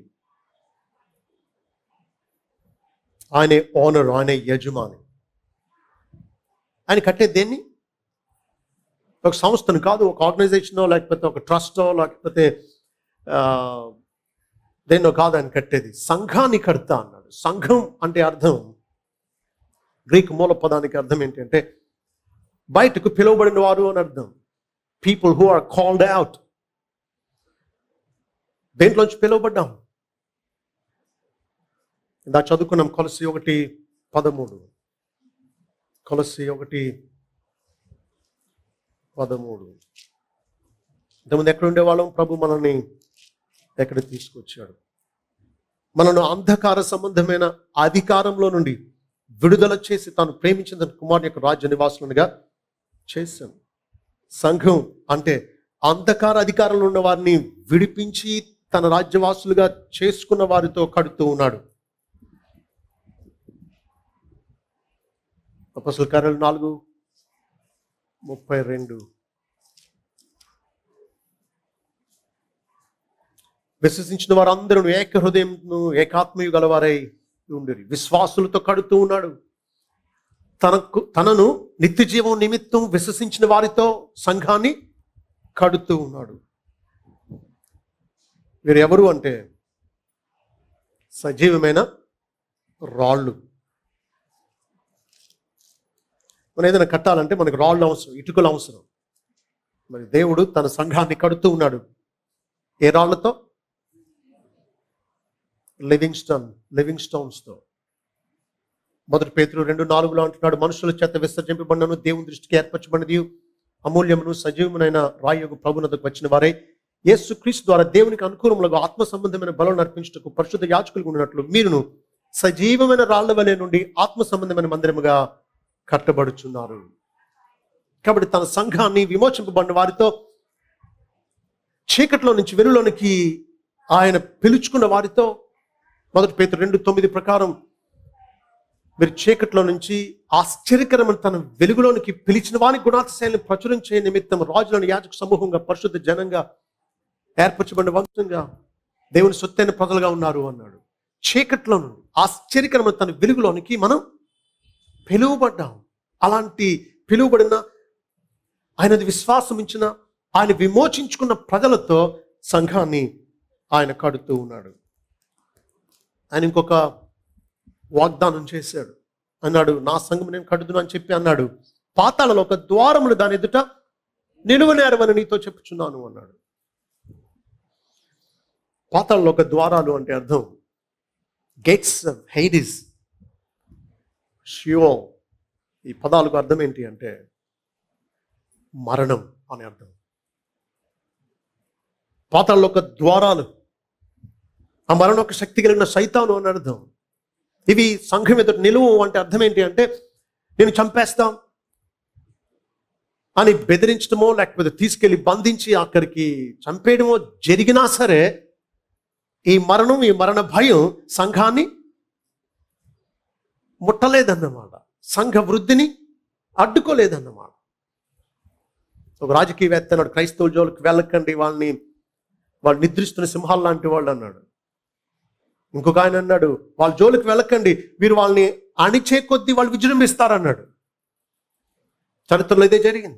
ఆయనే ఓనర్ ఆయనే యజమాని ఆయన కట్టే దేన్ని ఒక సంస్థను కాదు ఒక ఆర్గనైజేషనో లేకపోతే ఒక ట్రస్టో లేకపోతే ఆ, దేన్నో కాదు ఆయన కట్టేది సంఘాన్ని కడతా అన్నాడు సంఘం అంటే అర్థం గ్రీక్ మూల పదానికి అర్థం ఏంటంటే బయటకు పిలువబడిన వారు అని అర్థం people who are called out దేంట్లోంచి పిలువబడ్డాం ఇందా చదువుకున్నాం కొలసి ఒకటి పదమూడు కొలసి ఒకటి పదమూడు ఇంతకుముందు ఎక్కడ ఉండేవాళ్ళం ప్రభు మనల్ని ఎక్కడ తీసుకొచ్చాడు మనను అంధకార సంబంధమైన అధికారంలో నుండి విడుదల చేసి తాను ప్రేమించిన తన కుమారుని యొక్క రాజ్య నివాసులుగా చేశాను సంఘం అంటే అంధకార అధికారంలో ఉన్న వారిని విడిపించి తన రాజ్యవాసులుగా చేసుకున్న వారితో కడుతూ ఉన్నాడు అపసల కార్యాలు నాలుగు ముప్పై రెండు విశ్వసించిన వారందరూ ఏక హృదయంను ఏకాత్మయు గలవారై ఉండిరి విశ్వాసులతో కడుతూ ఉన్నాడు తనకు తనను నిత్య జీవం నిమిత్తం విశ్వసించిన వారితో సంఘాన్ని కడుతూ ఉన్నాడు వీరు ఎవరు అంటే సజీవమైన రాళ్ళు మనం ఏదైనా కట్టాలంటే మనకు రాళ్ళు అవసరం ఇటుకలు అవసరం మరి దేవుడు తన సంఘాన్ని కడుతూ ఉన్నాడు ఏ రాళ్లతో లివింగ్ స్టోన్ లివింగ్ స్టోన్స్తో మొదటి పేతులు రెండు నాలుగులో అంటున్నాడు మనుషుల చేత విసర్జింపబడినను దేవుని దృష్టికి ఏర్పరచబడినది అమూల్యమును సజీవమైన రాయగు ప్రభునకు వచ్చిన వారై యేసు క్రీస్తు ద్వారా దేవునికి అనుకూలములకు ఆత్మ సంబంధమైన బలం నర్పించుటకు పరిశుద్ధ యాచకులు ఉన్నట్లు మీరును సజీవమైన రాళ్ల వలె నుండి ఆత్మ సంబంధమైన మందిరముగా కట్టబడుచున్నారు కాబట్టి తన సంఘాన్ని విమోచింపబడిన వారితో చీకట్లో నుంచి వెలులోనికి ఆయన పిలుచుకున్న వారితో మొదటి పేతురు రెండు తొమ్మిది ప్రకారం మీరు చీకట్లో నుంచి ఆశ్చర్యకరమైన తన వెలుగులోనికి పిలిచిన వాని గుణాతిశయాలను ప్రచురించే నిమిత్తం రాజులను యాజక సమూహంగా పరిశుద్ధ జనంగా ఏర్పరచబడిన వంశంగా దేవుని సొత్తైన ప్రజలుగా ఉన్నారు అన్నాడు చీకట్లో నుండి ఆశ్చర్యకరమైన తన వెలుగులోనికి మనం పిలువబడ్డాం అలాంటి పిలువబడిన ఆయనది విశ్వాసం ఇచ్చిన ఆయన విమోచించుకున్న ప్రజలతో సంఘాన్ని ఆయన కడుతూ ఉన్నాడు ఆయన ఇంకొక వాగ్దానం చేశాడు అన్నాడు నా సంఘం నేను కడుదును అని చెప్పి అన్నాడు పాతాళలో ఒక ద్వారములు దాని ఎదుట నిలువనేరవని నీతో చెప్పుచున్నాను అన్నాడు పాతాళలో ఒక ద్వారాలు అంటే అర్థం గేట్స్ హైడిస్ షియో ఈ పదాలకు అర్థం ఏంటి అంటే మరణం అని అర్థం పాతాళలో ఒక ద్వారాలు ఆ మరణం ఒక శక్తి కలిగిన సైతాను అని అర్థం ఇవి సంఘం ఎదుట నిలువు అంటే అర్థం ఏంటి అంటే నేను చంపేస్తాం అని బెదిరించడమో లేకపోతే తీసుకెళ్లి బంధించి అక్కడికి చంపేయడమో జరిగినా సరే ఈ మరణం ఈ మరణ భయం సంఘాన్ని ముట్టలేదన్నమాట సంఘ వృద్ధిని అడ్డుకోలేదన్నమాట ఒక రాజకీయవేత్త అన్నాడు క్రైస్తవ జోలికి వెళ్ళకండి వాళ్ళని వాళ్ళు నిద్రిస్తున్న సింహాలు లాంటి వాళ్ళు అన్నాడు ఇంకొక ఆయన అన్నాడు వాళ్ళ జోలికి వెళ్ళకండి మీరు వాళ్ళని అణిచే కొద్దీ వాళ్ళు విజృంభిస్తారన్నాడు చరిత్రలో ఇదే జరిగింది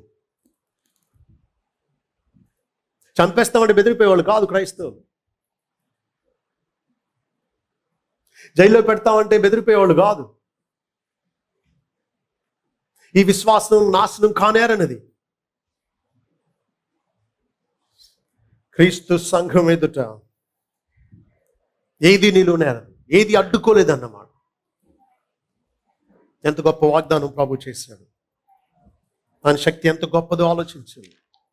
చంపేస్తామంటే బెదిరిపోయేవాళ్ళు కాదు క్రైస్తవులు జైల్లో పెడతామంటే బెదిరిపోయేవాళ్ళు కాదు ఈ విశ్వాసం నాశనం కానేరన్నది క్రీస్తు సంఘం ఎదుట ఏది నిలువనేరదు ఏది అడ్డుకోలేదన్నమాట ఎంత గొప్ప వాగ్దానం ప్రభు చేశాడు ఆయన శక్తి ఎంత గొప్పదో ఆలోచించింది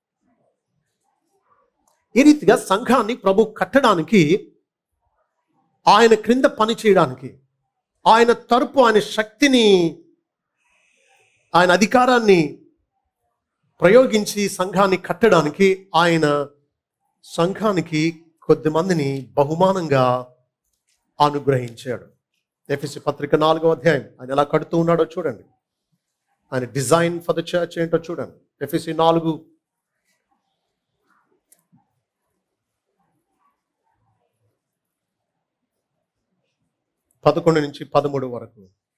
ఈ రీతిగా సంఘాన్ని ప్రభు కట్టడానికి ఆయన క్రింద పని చేయడానికి ఆయన తరపు ఆయన శక్తిని ఆయన అధికారాన్ని ప్రయోగించి సంఘాన్ని కట్టడానికి ఆయన సంఘానికి కొద్దిమందిని బహుమానంగా అనుగ్రహించాడు ఎఫ్ఎసి పత్రిక నాలుగో అధ్యాయం ఆయన ఎలా కడుతూ ఉన్నాడో చూడండి ఆయన డిజైన్ ఫర్ ద చర్చ్ ఏంటో చూడండి ఎఫ్ఎసి నాలుగు పదకొండు నుంచి పదమూడు వరకు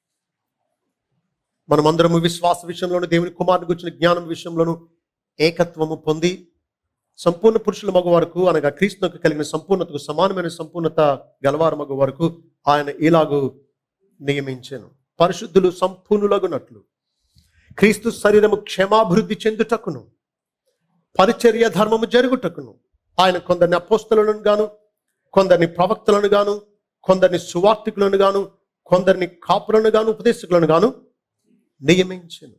మనమందరము విశ్వాస విషయంలోను దేవుని కుమారుని గురించిన జ్ఞానం విషయంలోను ఏకత్వము పొంది సంపూర్ణ పురుషుల మగ వరకు అనగా క్రీస్తునకు కలిగిన సంపూర్ణతకు సమానమైన సంపూర్ణత గలవారు మగ వరకు ఆయన ఇలాగూ నియమించాను పరిశుద్ధులు సంపూర్ణులగునట్లు క్రీస్తు శరీరము క్షమాభివృద్ధి చెందుటకును పరిచర్య ధర్మము జరుగుటకును ఆయన కొందరిని అపోస్తలను గాను కొందరిని ప్రవక్తలను గాను కొందరిని సువార్థికులను గాను కొందరిని కాపులను గాను ఉపదేశకులను గాను నియమించను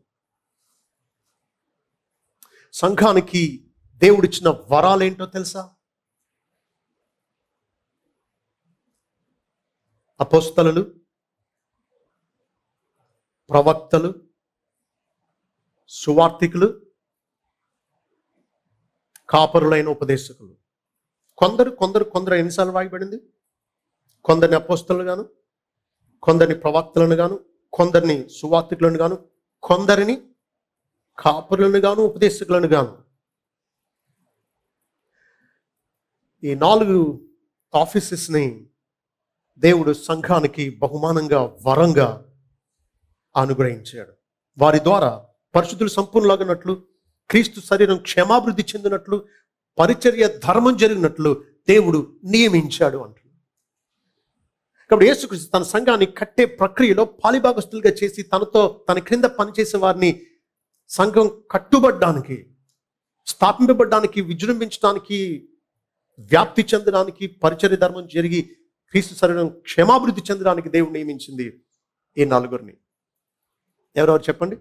సంఘానికి దేవుడిచ్చిన వరాలేంటో తెలుసా అపోస్తలు ప్రవక్తలు సువార్థికులు కాపరులైన ఉపదేశకులు కొందరు కొందరు కొందరు ఎన్నిసార్లు రాయబడింది కొందరిని అపోస్తలను గాను కొందరిని ప్రవక్తలను గాను కొందరిని సువార్థికులను గాను కొందరిని కాపురులను గాను ఉపదేశకులను గాను ఈ నాలుగు ఆఫీసెస్ని దేవుడు సంఘానికి బహుమానంగా వరంగా అనుగ్రహించాడు వారి ద్వారా పరిశుద్ధులు సంపూర్ణలాగినట్లు క్రీస్తు శరీరం క్షమాభివృద్ధి చెందినట్లు పరిచర్య ధర్మం జరిగినట్లు దేవుడు నియమించాడు అంటున్నాడు కాబట్టి యేసుక్రీస్తు తన సంఘాన్ని కట్టే ప్రక్రియలో పాలిభాగస్తులుగా చేసి తనతో తన క్రింద పనిచేసే వారిని సంఘం కట్టుబడ్డానికి స్థాపింపబడ్డానికి విజృంభించడానికి వ్యాప్తి చెందడానికి పరిచర్య ధర్మం జరిగి క్రీస్తు శరీరం క్షమాభివృద్ధి చెందడానికి దేవుడు నియమించింది ఈ నలుగురిని ఎవరెవరు చెప్పండి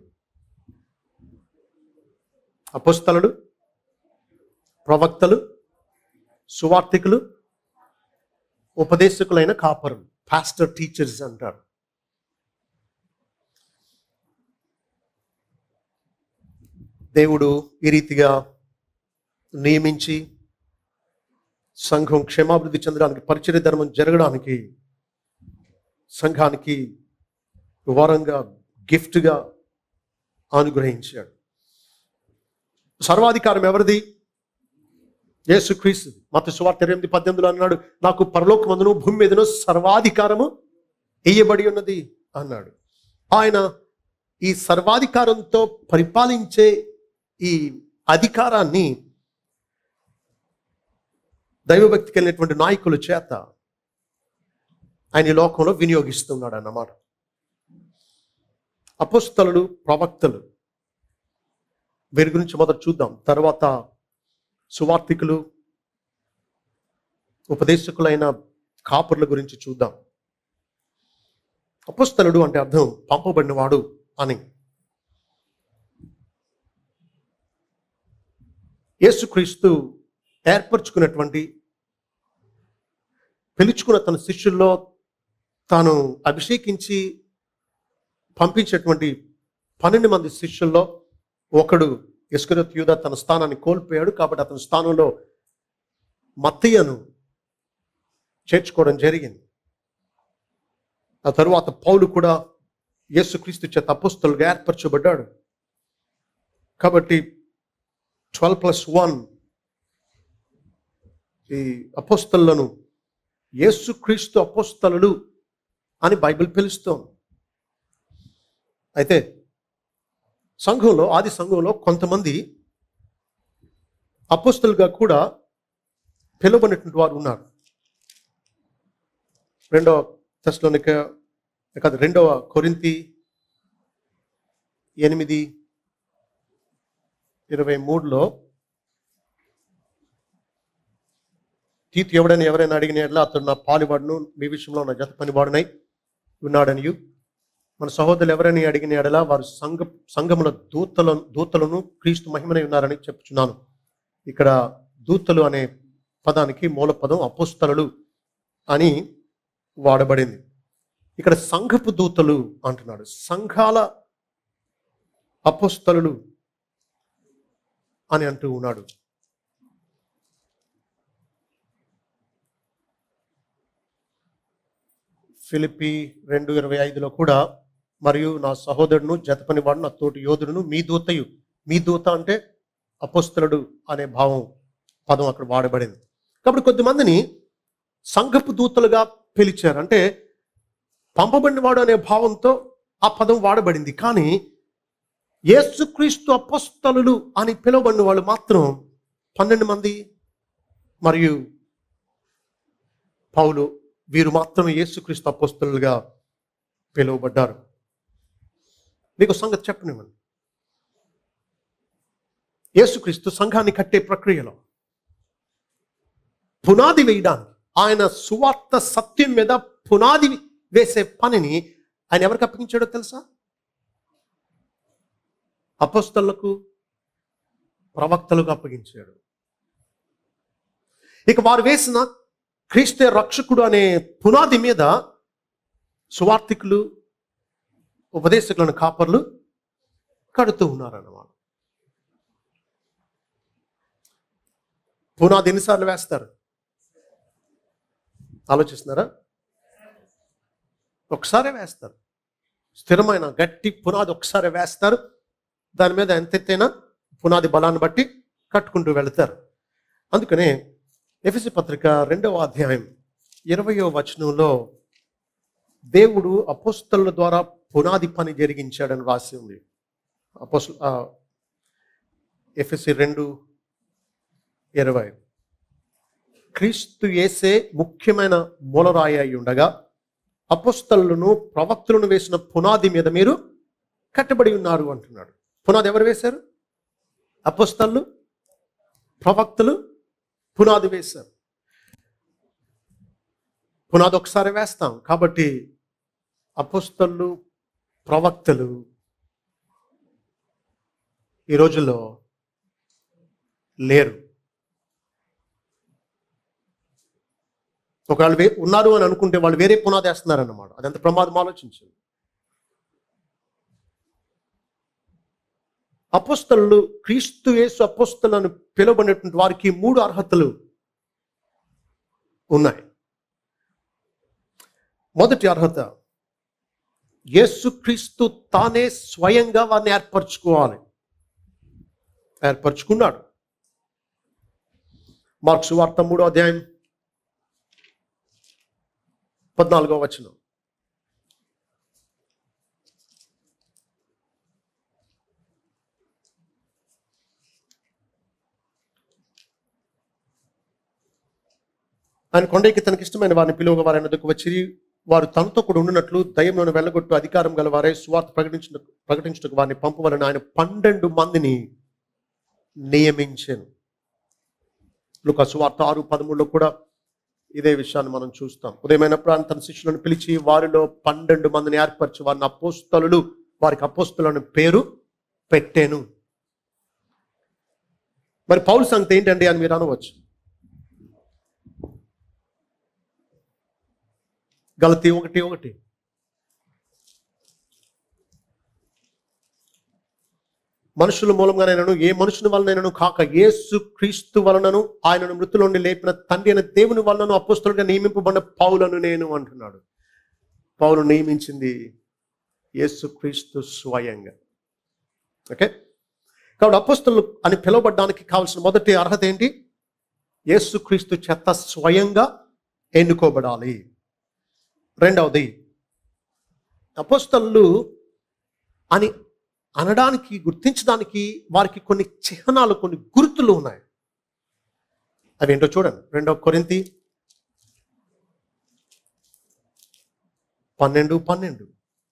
అపోస్తలుడు ప్రవక్తలు సువార్థికులు ఉపదేశకులైన కాపరులు పాస్టర్ టీచర్స్ అంటారు దేవుడు ఈ రీతిగా నియమించి సంఘం క్షేమాభివృద్ధి చెందడానికి పరిచర్య ధర్మం జరగడానికి సంఘానికి వరంగా గిఫ్ట్గా అనుగ్రహించాడు సర్వాధికారం ఎవరిది యేసుక్రీస్తు మత సువార్త ఎనిమిది పద్దెనిమిదిలో అన్నాడు నాకు పరలోకమందును భూమి మీదను సర్వాధికారము ఇయ్యబడి ఉన్నది అన్నాడు ఆయన ఈ సర్వాధికారంతో పరిపాలించే ఈ అధికారాన్ని దైవభక్తి కలిగినటువంటి నాయకుల చేత ఆయన ఈ లోకంలో వినియోగిస్తున్నాడు అన్నమాట అపుస్తలు ప్రవక్తలు వీరి గురించి మొదట చూద్దాం తర్వాత సువార్థికులు ఉపదేశకులైన కాపుర్ల గురించి చూద్దాం అపుస్తలుడు అంటే అర్థం పంపబడినవాడు అని యేసుక్రీస్తు ఏర్పరచుకున్నటువంటి పిలుచుకున్న తన శిష్యుల్లో తాను అభిషేకించి పంపించేటువంటి పన్నెండు మంది శిష్యుల్లో ఒకడు ఇస్కరత్ యూద తన స్థానాన్ని కోల్పోయాడు కాబట్టి అతని స్థానంలో మత్తయ్యను చేర్చుకోవడం జరిగింది ఆ తరువాత పౌలు కూడా యేసుక్రీస్తు చేత అపుస్తలుగా ఏర్పరచబడ్డాడు కాబట్టి ట్వెల్వ్ ప్లస్ వన్ ఈ అపోస్తలను యేసుక్రీస్తు అపోస్తలు అని బైబిల్ పిలుస్తోంది అయితే సంఘంలో ఆది సంఘంలో కొంతమంది అపోస్తలుగా కూడా పిలువబడినటువంటి వారు ఉన్నారు రెండవ దశలోనిక కాదు రెండవ కొరింతి ఎనిమిది ఇరవై మూడులో తీతు ఎవడని ఎవరైనా అడిగిన ఎట్లా అతడు నా పాలివాడును మీ విషయంలో నా జత పనివాడునై ఉన్నాడనియు మన సహోదరులు ఎవరని అడిగిన ఎడల వారు సంఘ సంఘముల దూతల దూతలను క్రీస్తు మహిమనై ఉన్నారని చెప్పుచున్నాను ఇక్కడ దూతలు అనే పదానికి మూల పదం అపుస్తలు అని వాడబడింది ఇక్కడ సంఘపు దూతలు అంటున్నాడు సంఘాల అపుస్తలు అని అంటూ ఉన్నాడు ఫిలిపి రెండు ఇరవై ఐదులో కూడా మరియు నా సహోదరుడు జతపని వాడు నా తోటి యోధుడును మీ దూతయు మీ దూత అంటే అపోస్తలుడు అనే భావం పదం అక్కడ వాడబడింది కాబట్టి కొద్దిమందిని సంఘపు దూతలుగా పిలిచారు అంటే పంపబడినవాడు అనే భావంతో ఆ పదం వాడబడింది కానీ యేసుక్రీస్తు అపస్తలు అని పిలువబడిన వాళ్ళు మాత్రం పన్నెండు మంది మరియు పౌలు వీరు మాత్రమే యేసుక్రీస్తు అపస్తులుగా పిలువబడ్డారు మీకు సంగతి చెప్పనివ్వండి యేసుక్రీస్తు సంఘాన్ని కట్టే ప్రక్రియలో పునాది వేయడానికి ఆయన సువార్త సత్యం మీద పునాది వేసే పనిని ఆయన ఎవరికి అప్పగించాడో తెలుసా అపస్తులకు ప్రవక్తలకు అప్పగించాడు ఇక వారు వేసిన క్రీస్తే రక్షకుడు అనే పునాది మీద సువార్థికులు ఉపదేశకులను కాపర్లు కడుతూ ఉన్నారన్నమాట పునాది ఎన్నిసార్లు వేస్తారు ఆలోచిస్తున్నారా ఒకసారే వేస్తారు స్థిరమైన గట్టి పునాది ఒకసారి వేస్తారు దాని మీద ఎంత ఎత్తైనా పునాది బలాన్ని బట్టి కట్టుకుంటూ వెళతారు అందుకనే ఎఫ్ఎసి పత్రిక రెండవ అధ్యాయం ఇరవయో వచనంలో దేవుడు అపోస్తల ద్వారా పునాది పని జరిగించాడని రాసి ఉంది అపోస్ ఎఫ్ఎసి రెండు ఇరవై క్రీస్తు యేసే ముఖ్యమైన మూలరాయి అయి ఉండగా అపోస్తలను ప్రవక్తులను వేసిన పునాది మీద మీరు కట్టబడి ఉన్నారు అంటున్నాడు పునాది ఎవరు వేశారు అపోస్తలు ప్రవక్తలు పునాది వేశారు పునాది ఒకసారి వేస్తాం కాబట్టి అపోస్తలు ప్రవక్తలు ఈ రోజుల్లో లేరు ఒకవేళ వే- ఉన్నారు అని అనుకుంటే వాళ్ళు వేరే పునాది వేస్తున్నారన్నమాట అదంత ప్రమాదం ఆలోచించండి అపోస్తలు క్రీస్తు యేసు అపోస్తలను పిలువబడినటువంటి వారికి మూడు అర్హతలు ఉన్నాయి మొదటి అర్హత యేసుక్రీస్తు తానే స్వయంగా వారిని ఏర్పరచుకోవాలి ఏర్పరచుకున్నాడు మార్క్స్ వార్త మూడో అధ్యాయం పద్నాలుగో వచనం ఆయన కొండకి తనకి ఇష్టమైన వారిని పిలువగా వారి ఎదుకు వచ్చి వారు తనతో కూడా ఉండినట్లు దయ్యంలోని వెళ్ళగొట్టు అధికారం గల వారే సువార్త ప్రకటించిన ప్రకటించడానికి వారిని పంపవాలని ఆయన పన్నెండు మందిని నియమించాను లుక సువార్త ఆరు పదమూడులో కూడా ఇదే విషయాన్ని మనం చూస్తాం ఉదయమైనప్పుడు ఆయన తన శిష్యులను పిలిచి వారిలో పన్నెండు మందిని ఏర్పరిచి వారిని అపోస్తలు వారికి అపోస్తులను పేరు పెట్టాను మరి పౌరు సంగతి ఏంటండి అని మీరు అనవచ్చు గలతీ ఒకటి ఒకటి మనుషుల మూలంగానైనాను ఏ మనుషుని వలనైనాను కాక యేసు క్రీస్తు వలనను ఆయనను మృతులోండి లేపిన తండ్రి అయిన దేవుని వలనను అపోస్తులుగా నియమింపబడిన పౌలను నేను అంటున్నాడు పౌలు నియమించింది యేసు క్రీస్తు స్వయంగా ఓకే కాబట్టి అపోస్తులు అని పిలువబడడానికి కావాల్సిన మొదటి అర్హత ఏంటి యేసు క్రీస్తు చెత్త స్వయంగా ఎన్నుకోబడాలి రెండవది అపోస్తలు అని అనడానికి గుర్తించడానికి వారికి కొన్ని చిహ్నాలు కొన్ని గుర్తులు ఉన్నాయి అవి ఏంటో చూడండి రెండవ కొరింతి పన్నెండు పన్నెండు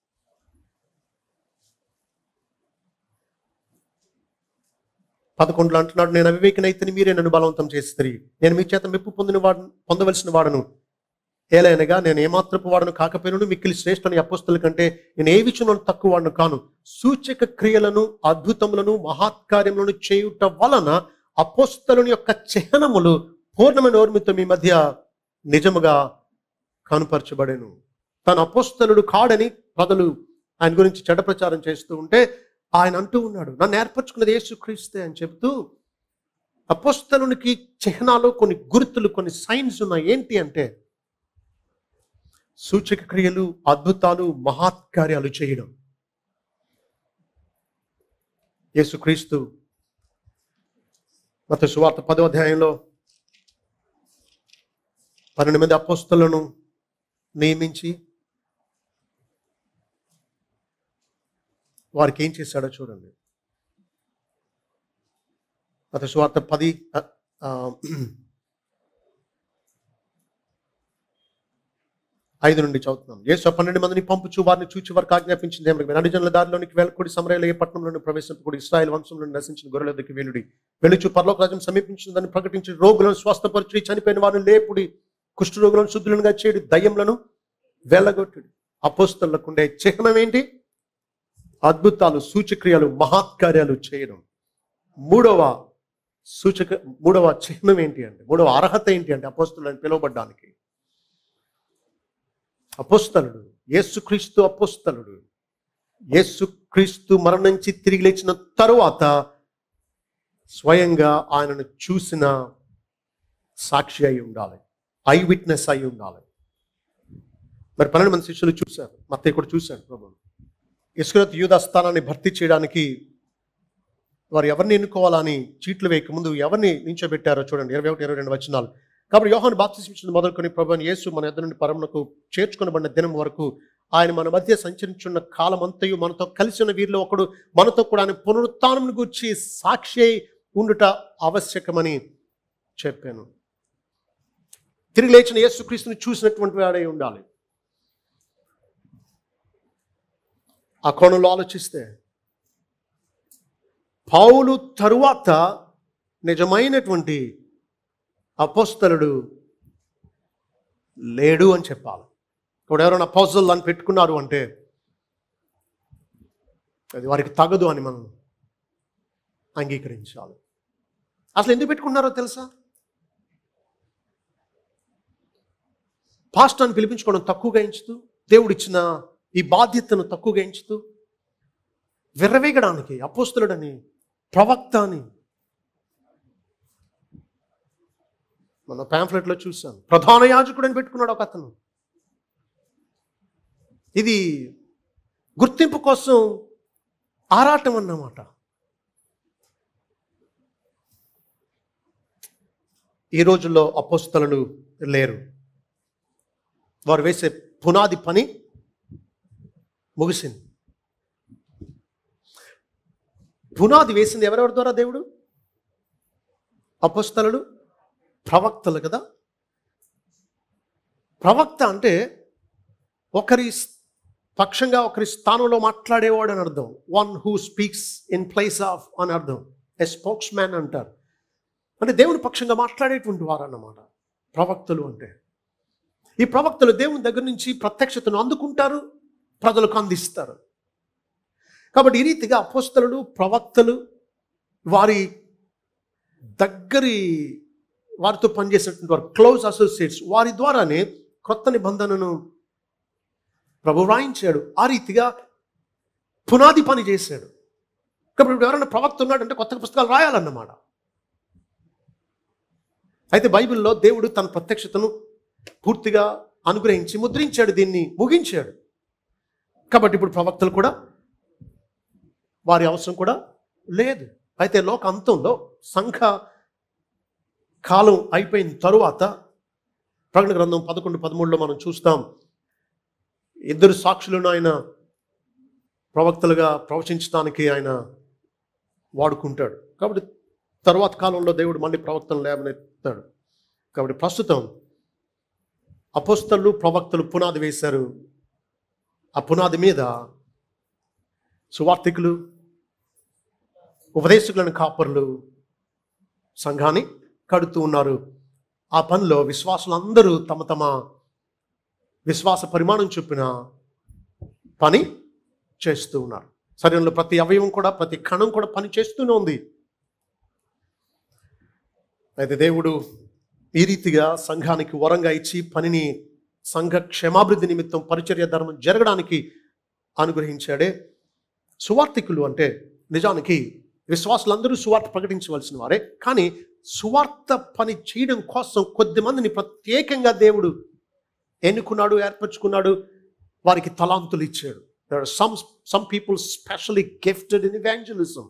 పదకొండులో అంటున్నాడు నేను అవివేకనైతే మీరే నన్ను బలవంతం చేస్తుంది నేను మీ చేత మెప్పు పొందిన వాడు పొందవలసిన వాడను ఏలైనగా నేను ఏమాత్రపు వాడను కాకపోయినను మిక్కిలి శ్రేష్ఠని అపోస్తుల కంటే నేను ఏ విషయంలో తక్కువ వాడను కాను సూచక క్రియలను అద్భుతములను మహాత్కార్యములను చేయుట వలన అపోస్తలుని యొక్క చిహ్నములు పూర్ణమైన ఓర్మితో మీ మధ్య నిజముగా కనుపరచబడేను తన అపోస్తలుడు కాడని ప్రజలు ఆయన గురించి చెడ్డ ప్రచారం చేస్తూ ఉంటే ఆయన అంటూ ఉన్నాడు నన్ను ఏర్పరచుకున్నది యేసుక్రీస్తే అని చెబుతూ అపోస్తలునికి చిహ్నాలు కొన్ని గుర్తులు కొన్ని సైన్స్ ఉన్నాయి ఏంటి అంటే సూచక క్రియలు అద్భుతాలు మహాత్కార్యాలు చేయడం యేసుక్రీస్తు మత సువార్త పదో అధ్యాయంలో పన్నెండు మంది అపోస్తలను నియమించి వారికి ఏం చేశాడో చూడండి మత సువార్త పది ఆ, ఆ, ఐదు నుండి చదువుతున్నాం యేసు పన్నెండు మందిని పంపుచు వారిని చూచి వారికి ఆజ్ఞాపించింది ఏమనగా అడిజనుల దారిలోనికి వెళ్ళకుడి సమరయులు ఏ పట్టణంలోని ప్రవేశింపకుడి ఇస్రాయల్ వంశంలో నశించిన గొర్రెల దగ్గరికి వెలుడి వెళ్ళుచు పరలోక రాజ్యం సమీపించిందని ప్రకటించి రోగులను స్వస్థపరచుడి చనిపోయిన వారిని లేపుడి కుష్ఠరోగులను శుద్ధులనుగా చేయడి దయ్యములను వెళ్ళగొట్టుడి అపోస్తలకు ఉండే చిహ్నం ఏంటి అద్భుతాలు సూచక్రియలు మహాత్కార్యాలు చేయడం మూడవ సూచక మూడవ చిహ్నం ఏంటి అంటే మూడవ అర్హత ఏంటి అంటే అపోస్తులని పిలువబడ్డానికి అపోస్తలుడు యేసుక్రీస్తు అపోస్తలుడు యేసుక్రీస్తు మరణించి తిరిగి లేచిన తరువాత స్వయంగా ఆయనను చూసిన సాక్షి అయి ఉండాలి ఐ విట్నెస్ అయి ఉండాలి మరి పన్నెండు మంది శిష్యులు చూశారు మత్తయ్య కూడా చూశాడు ప్రభు ఇస్కరత్ యూదా స్థానాన్ని భర్తీ చేయడానికి వారు ఎవరిని ఎన్నుకోవాలని చీట్లు వేయక ముందు ఎవరిని నించోబెట్టారో చూడండి ఇరవై ఒకటి ఇరవై రెండు వచనాలు కాబట్టి యోహాను బాప్తిస్మించిన మొదలుకొని ప్రభుని యేసు మన ఎదురు నుండి పరమునకు చేర్చుకొనబడిన దినం వరకు ఆయన మన మధ్య సంచరించున్న కాలం అంతయు మనతో కలిసి ఉన్న వీరిలో ఒకడు మనతో కూడా ఆయన పునరుత్నం గురించి సాక్షి అయి ఉండుట ఆవశ్యకమని చెప్పాను తిరిగి లేచిన యేసుక్రీస్తుని చూసినటువంటి వాడై ఉండాలి ఆ కోణంలో ఆలోచిస్తే పౌలు తరువాత నిజమైనటువంటి అపోస్తలుడు లేడు అని చెప్పాలి ఇప్పుడు ఎవరైనా అపోజల్ అని పెట్టుకున్నారు అంటే అది వారికి తగదు అని మనం అంగీకరించాలి అసలు ఎందుకు పెట్టుకున్నారో తెలుసా పాస్ట్ అని పిలిపించుకోవడం తక్కువగా ఎంచుతూ దేవుడు ఇచ్చిన ఈ బాధ్యతను తక్కువగా ఎంచుతూ విర్రవేగడానికి అపోస్తులుడని ప్రవక్త అని మన ప్యాంఫ్లెట్లో చూశాను ప్రధాన యాజకుడు అని పెట్టుకున్నాడు ఒక అతను ఇది గుర్తింపు కోసం ఆరాటం అన్నమాట ఈ రోజుల్లో అపోస్తలు లేరు వారు వేసే పునాది పని ముగిసింది పునాది వేసింది ఎవరెవరి ద్వారా దేవుడు అపోస్తలు ప్రవక్తలు కదా ప్రవక్త అంటే ఒకరి పక్షంగా ఒకరి స్థానంలో మాట్లాడేవాడు అని అర్థం one who speaks in place of అని అర్థం ఎ స్పోక్స్ మ్యాన్ అంటారు అంటే దేవుని పక్షంగా మాట్లాడేటువంటి వారు అన్నమాట ప్రవక్తలు అంటే ఈ ప్రవక్తలు దేవుని దగ్గర నుంచి ప్రత్యక్షతను అందుకుంటారు ప్రజలకు అందిస్తారు కాబట్టి ఈ రీతిగా అపోస్తలు ప్రవక్తలు వారి దగ్గరి వారితో పనిచేసినటువంటి వారు క్లోజ్ అసోసియేట్స్ వారి ద్వారానే క్రొత్త నిబంధనను ప్రభు వ్రాయించాడు ఆ రీతిగా పునాది పని చేశాడు కాబట్టి ఇప్పుడు ఎవరైనా ప్రవక్త ఉన్నాడంటే కొత్త పుస్తకాలు రాయాలన్నమాట అయితే బైబిల్లో దేవుడు తన ప్రత్యక్షతను పూర్తిగా అనుగ్రహించి ముద్రించాడు దీన్ని ముగించాడు కాబట్టి ఇప్పుడు ప్రవక్తలు కూడా వారి అవసరం కూడా లేదు అయితే లోక అంతంలో సంఘ కాలం అయిపోయిన తరువాత ప్రకటన గ్రంథం పదకొండు పదమూడులో మనం చూస్తాం ఇద్దరు సాక్షులను ఆయన ప్రవక్తలుగా ప్రవచించడానికి ఆయన వాడుకుంటాడు కాబట్టి తర్వాత కాలంలో దేవుడు మళ్ళీ ప్రవక్తను లేవనెత్తాడు కాబట్టి ప్రస్తుతం అపోస్తలు ప్రవక్తలు పునాది వేశారు ఆ పునాది మీద సువార్థికులు ఉపదేశకులను కాపర్లు సంఘాన్ని కడుతూ ఉన్నారు ఆ పనిలో విశ్వాసులందరూ తమ తమ విశ్వాస పరిమాణం చొప్పున పని చేస్తూ ఉన్నారు శరీరంలో ప్రతి అవయవం కూడా ప్రతి కణం కూడా పని చేస్తూనే ఉంది అయితే దేవుడు ఈ రీతిగా సంఘానికి వరంగా ఇచ్చి పనిని సంఘ క్షేమాభివృద్ధి నిమిత్తం పరిచర్య ధర్మం జరగడానికి అనుగ్రహించాడే సువార్థికులు అంటే నిజానికి విశ్వాసులందరూ సువార్త ప్రకటించవలసిన వారే కానీ సువార్త పని చేయడం కోసం కొద్ది మందిని ప్రత్యేకంగా దేవుడు ఎన్నుకున్నాడు ఏర్పరచుకున్నాడు వారికి తలాంతులు ఇచ్చాడు some some people specially gifted in evangelism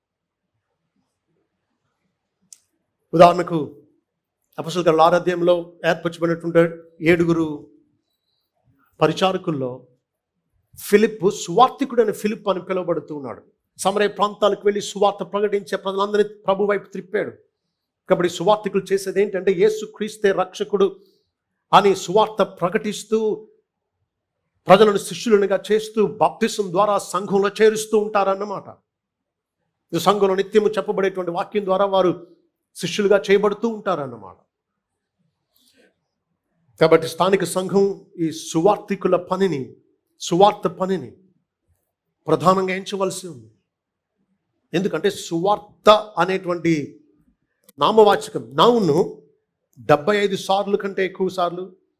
ఉదాహరణకు అపసల్ గారు ఆరాధ్యంలో ఏర్పరచబడినటువంటి ఏడుగురు పరిచారకుల్లో ఫిలిప్ సువార్థికుడు అనే ఫిలిప్ అని పిలువబడుతూ ఉన్నాడు సమరయ ప్రాంతాలకు వెళ్ళి సువార్త ప్రకటించే ప్రజలందరినీ ప్రభు వైపు త్రిప్పాడు కాబట్టి సువార్థికులు చేసేది ఏంటంటే యేసు క్రీస్తే రక్షకుడు అని సువార్త ప్రకటిస్తూ ప్రజలను శిష్యులనుగా చేస్తూ బాప్తిసం ద్వారా సంఘంలో చేరుస్తూ ఉంటారన్నమాట ఈ సంఘంలో నిత్యము చెప్పబడేటువంటి వాక్యం ద్వారా వారు శిష్యులుగా చేయబడుతూ ఉంటారన్నమాట కాబట్టి స్థానిక సంఘం ఈ సువార్థికుల పనిని సువార్త పనిని ప్రధానంగా ఎంచవలసి ఉంది ఎందుకంటే సువార్త అనేటువంటి నామవాచకం నౌను డెబ్బై ఐదు సార్లు కంటే ఎక్కువ సార్లు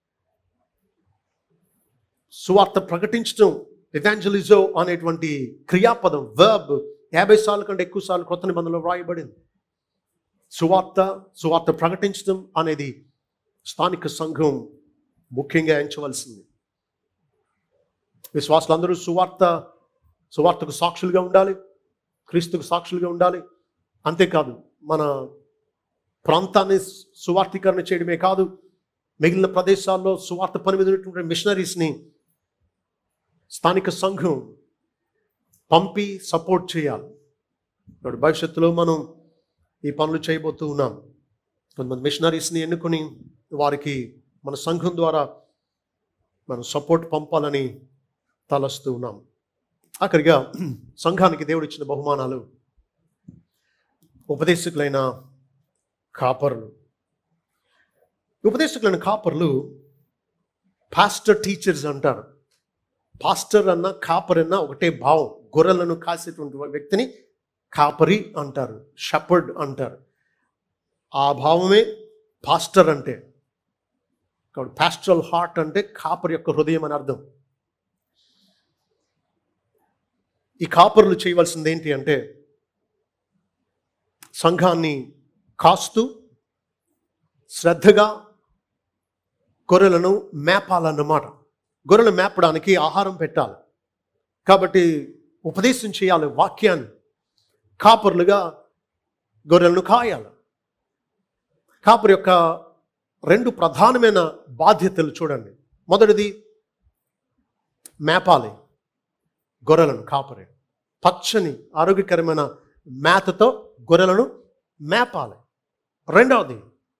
సువార్త ప్రకటించడం ఎవాంజలిజో అనేటువంటి క్రియాపదం వర్బ్ యాభై సార్లు కంటే ఎక్కువ సార్లు కొత్త నిబంధనలో వ్రాయబడింది సువార్త సువార్త ప్రకటించడం అనేది స్థానిక సంఘం ముఖ్యంగా ఎంచవలసింది విశ్వాసులందరూ సువార్త సువార్తకు సాక్షులుగా ఉండాలి క్రీస్తుకు సాక్షులుగా ఉండాలి అంతేకాదు మన ప్రాంతాన్ని సువార్థీకరణ చేయడమే కాదు మిగిలిన ప్రదేశాల్లో సువార్త పని మీద ఉన్నటువంటి మిషనరీస్ని స్థానిక సంఘం పంపి సపోర్ట్ చేయాలి ఇప్పుడు భవిష్యత్తులో మనం ఈ పనులు చేయబోతూ ఉన్నాం కొంతమంది మిషనరీస్ని ఎన్నుకొని వారికి మన సంఘం ద్వారా మనం సపోర్ట్ పంపాలని తలస్తూ ఉన్నాం ఆఖరిగా సంఘానికి దేవుడు ఇచ్చిన బహుమానాలు ఉపదేశకులైన కాపర్లు ఉపదేశకులైన కాపర్లు పాస్టర్ టీచర్స్ అంటారు పాస్టర్ అన్న కాపర్ అన్న ఒకటే భావం గొర్రెలను కాసేటువంటి వ్యక్తిని కాపరి అంటారు షపర్డ్ అంటారు ఆ భావమే పాస్టర్ అంటే కాబట్టి పాస్టరల్ హార్ట్ అంటే కాపర్ యొక్క హృదయం అని అర్థం ఈ కాపర్లు చేయవలసింది ఏంటి అంటే సంఘాన్ని కాస్తూ శ్రద్ధగా గొర్రెలను మేపాలన్నమాట గొర్రెలు మేపడానికి ఆహారం పెట్టాలి కాబట్టి ఉపదేశం చేయాలి వాక్యాన్ని కాపర్లుగా గొర్రెలను కాయాలి కాపరి యొక్క రెండు ప్రధానమైన బాధ్యతలు చూడండి మొదటిది మేపాలి గొర్రెలను కాపరి పచ్చని ఆరోగ్యకరమైన మేతతో గొర్రెలను మేపాలి రెండవది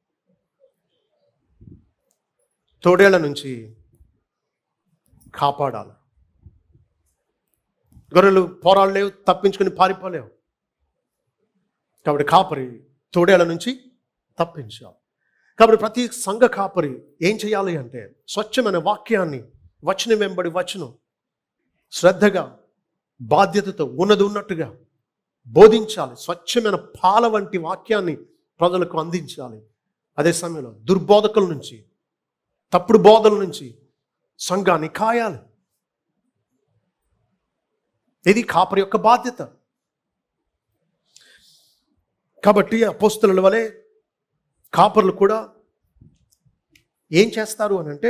తోడేళ్ల నుంచి కాపాడాలి గొర్రెలు పోరాడలేవు తప్పించుకొని పారిపోలేవు కాబట్టి కాపరి తోడేళ్ల నుంచి తప్పించాలి కాబట్టి ప్రతి సంఘ కాపరి ఏం చేయాలి అంటే స్వచ్ఛమైన వాక్యాన్ని వచనం వెంబడి వచనం శ్రద్ధగా బాధ్యతతో ఉన్నది ఉన్నట్టుగా బోధించాలి స్వచ్ఛమైన పాల వంటి వాక్యాన్ని ప్రజలకు అందించాలి అదే సమయంలో దుర్బోధకుల నుంచి తప్పుడు బోధల నుంచి సంఘాన్ని కాయాలి ఇది కాపరి యొక్క బాధ్యత కాబట్టి అపోస్తుల వలె కాపర్లు కూడా ఏం చేస్తారు అని అంటే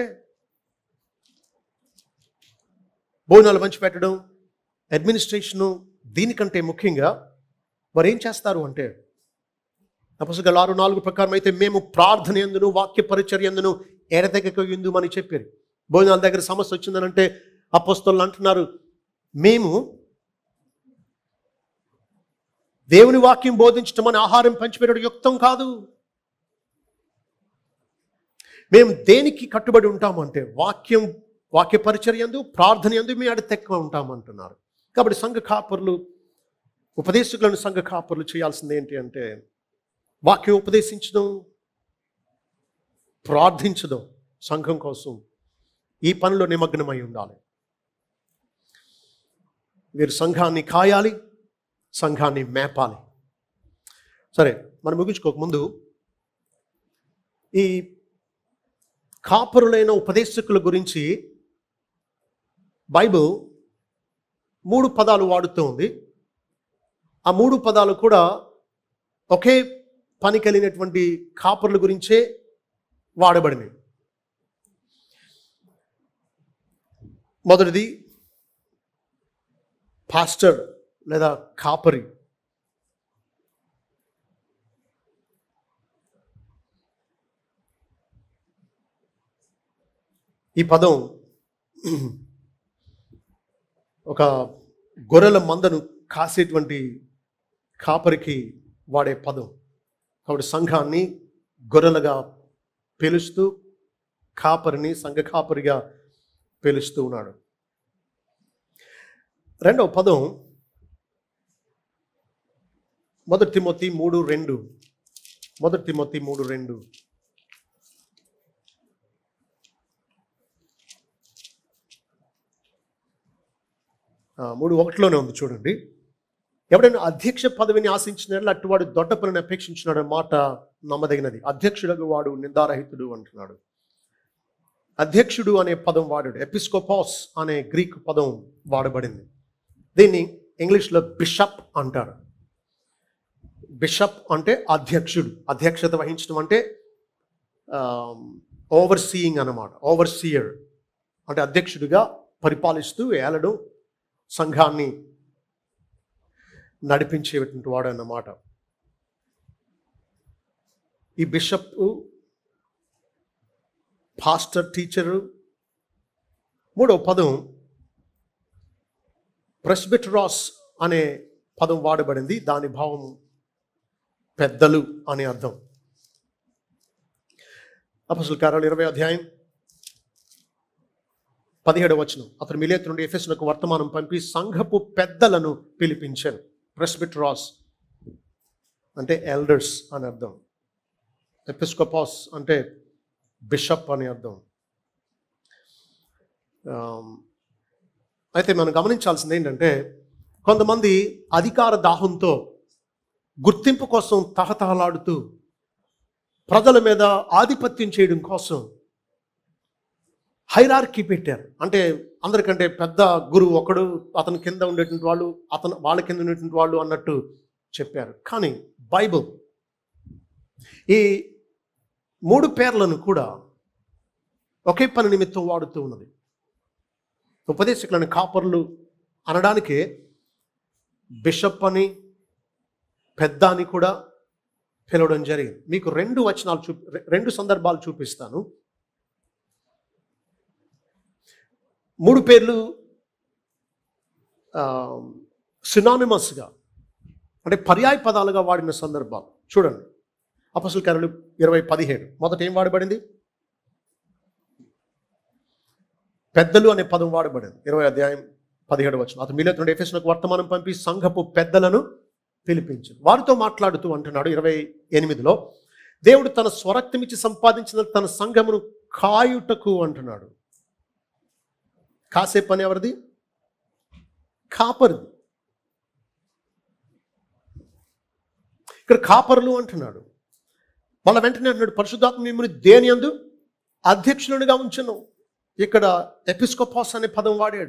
భోజనాలు పంచిపెట్టడం అడ్మినిస్ట్రేషను దీనికంటే ముఖ్యంగా వారు ఏం చేస్తారు అంటే అపసగల ఆరు నాలుగు ప్రకారం అయితే మేము ప్రార్థన ఎందును వాక్య పరిచర్య ఎందును ఎడతెగక ఎందుమని చెప్పారు భోజనాల దగ్గర సమస్య వచ్చిందనంటే అపోస్తలు అంటున్నారు మేము దేవుని వాక్యం బోధించటం అని ఆహారం పంచిపెట్టడం యుక్తం కాదు మేము దేనికి కట్టుబడి ఉంటామంటే వాక్యం వాక్య పరిచర్యందు ప్రార్థన ఎందు మేము అడతెక్కువ ఉంటామంటున్నారు కాబట్టి సంఘ కాపర్లు ఉపదేశకులను సంఘ కాపర్లు చేయాల్సింది ఏంటి అంటే వాక్యం ఉపదేశించడం ప్రార్థించడం సంఘం కోసం ఈ పనిలో నిమగ్నమై ఉండాలి వీరు సంఘాన్ని కాయాలి సంఘాన్ని మేపాలి సరే మనం ముగించుకోక ముందు ఈ కాపరులైన ఉపదేశకుల గురించి బైబిల్ మూడు పదాలు వాడుతూ ఉంది ఆ మూడు పదాలు కూడా ఒకే పని కలిగినటువంటి కాపరుల గురించే వాడబడినవి మొదటిది పాస్టర్ లేదా కాపరి ఈ పదం ఒక గొర్రెల మందను కాసేటువంటి కాపరికి వాడే పదం కాబట్టి సంఘాన్ని గొర్రెలుగా పిలుస్తూ కాపరిని సంఘ కాపరిగా పిలుస్తూ ఉన్నాడు రెండవ పదం మొదటి తిమోతి మూడు రెండు మొదటి తిమోతి మూడు రెండు ఆ, మూడు ఒకటిలోనే ఉంది చూడండి ఎవడైనా అధ్యక్ష పదవిని ఆశించినాడు అట్టువాడు దొడ్డ పనిని అపేక్షించినాడు మాట నమ్మదగినది అధ్యక్షుడకు వాడు నిందారహితుడు అంటున్నాడు అధ్యక్షుడు అనే పదం వాడాడు ఎపిస్కోపాస్ అనే గ్రీక్ పదం వాడబడింది దీన్ని ఇంగ్లీష్లో బిషప్ అంటారు బిషప్ అంటే అధ్యక్షుడు అధ్యక్షత వహించడం అంటే ఓవర్ సీయింగ్ అన్నమాట ఓవర్ సీయర్ అంటే అధ్యక్షుడిగా పరిపాలిస్తూ ఏలడం సంఘాన్ని నడిపించేటువంటి వాడు అన్నమాట ఈ బిషప్ పాస్టర్ టీచరు మూడో పదం ప్రెస్బిటరాస్ అనే పదం వాడబడింది దాని భావం పెద్దలు అనే అర్థం అపసుల కార్యాలు ఇరవై అధ్యాయం పదిహేడవ వచనం అతను మిలేతు నుండి ఎఫెస్లకు వర్తమానం పంపి సంఘపు పెద్దలను పిలిపించాను ప్రెస్బిటరాస్ అంటే ఎల్డర్స్ అని అర్థం ఎపిస్కోపాస్ అంటే బిషప్ అని అర్థం ఆమ్, అయితే మనం గమనించాల్సింది ఏంటంటే కొంతమంది అధికార దాహంతో గుర్తింపు కోసం తహతహలాడుతూ ప్రజల మీద ఆధిపత్యం చేయడం కోసం హైరార్కీ పెట్టారు అంటే అందరికంటే పెద్ద గురువు ఒకడు అతని కింద ఉండేటువంటి వాళ్ళు అతను వాళ్ళ కింద ఉండేటువంటి వాళ్ళు అన్నట్టు చెప్పారు కానీ బైబిల్ ఈ మూడు పేర్లను కూడా ఒకే పని నిమిత్తం వాడుతూ ఉన్నది ఉపదేశకులను కాపర్లు అనడానికే బిషప్ అని పెద్ద అని కూడా పిలవడం జరిగింది మీకు రెండు వచనాలు చూపి రె- రెండు సందర్భాలు చూపిస్తాను మూడు పేర్లు సినానిమస్గా అంటే పర్యాయ పదాలుగా వాడిన సందర్భాలు చూడండి అపసల కార్యలు ఇరవై పదిహేడు మొదట ఏం వాడబడింది పెద్దలు అనే పదం వాడబడింది ఇరవై అధ్యాయం పదిహేడు వచ్చిన అతను మీలేతుండే ఎఫెస్లకు వర్తమానం పంపి సంఘపు పెద్దలను పిలిపించారు వారితో మాట్లాడుతూ అంటున్నాడు ఇరవై ఎనిమిదిలో దేవుడు తన స్వరక్తమిచ్చి సంపాదించిన తన సంఘమును కాయుటకు అంటున్నాడు కాసే పని ఎవరిది కాపరిది ఇక్కడ కాపరులు అంటున్నాడు వాళ్ళ వెంటనే అంటున్నాడు పరిశుద్ధాత్మ మిమ్మల్ని దేని అందు అధ్యక్షులుగా ఉంచను ఇక్కడ ఎపిస్కోపాస్ అనే పదం వాడాడు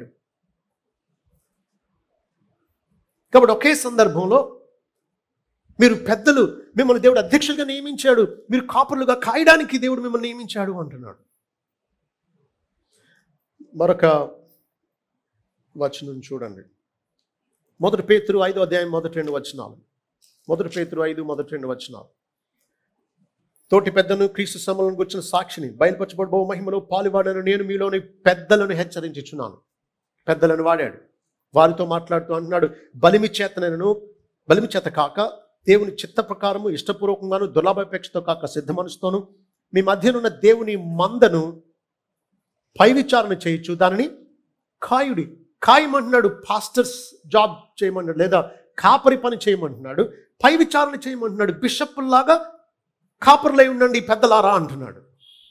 కాబట్టి ఒకే సందర్భంలో మీరు పెద్దలు మిమ్మల్ని దేవుడు అధ్యక్షులుగా నియమించాడు మీరు కాపరులుగా కాయడానికి దేవుడు మిమ్మల్ని నియమించాడు అంటున్నాడు మరొక వచనం చూడండి మొదటి పేతురు ఐదో అధ్యాయం మొదటి రెండు వచనాలు మొదటి పేతురు ఐదు మొదటి రెండు వచనాలు తోటి పెద్దను క్రీస్తు సమలను గుర్చిన సాక్షిని బయలుపరచబడి బహు మహిమలో పాలువాడను నేను మీలోని పెద్దలను హెచ్చరించుచున్నాను పెద్దలను వాడాడు వారితో మాట్లాడుతూ అంటున్నాడు బలిమి చేతనను బలిమి చేత కాక దేవుని చిత్త ప్రకారము ఇష్టపూర్వకంగాను దుర్లాభాపేక్షతో కాక సిద్ధ మనసుతోను మీ మధ్యనున్న దేవుని మందను పై విచారణ చేయొచ్చు దానిని కాయుడి కాయమంటున్నాడు పాస్టర్స్ జాబ్ చేయమన్నాడు లేదా కాపరి పని చేయమంటున్నాడు పై విచారణ చేయమంటున్నాడు బిషప్ లాగా కాపర్లై ఉండండి పెద్దలారా అంటున్నాడు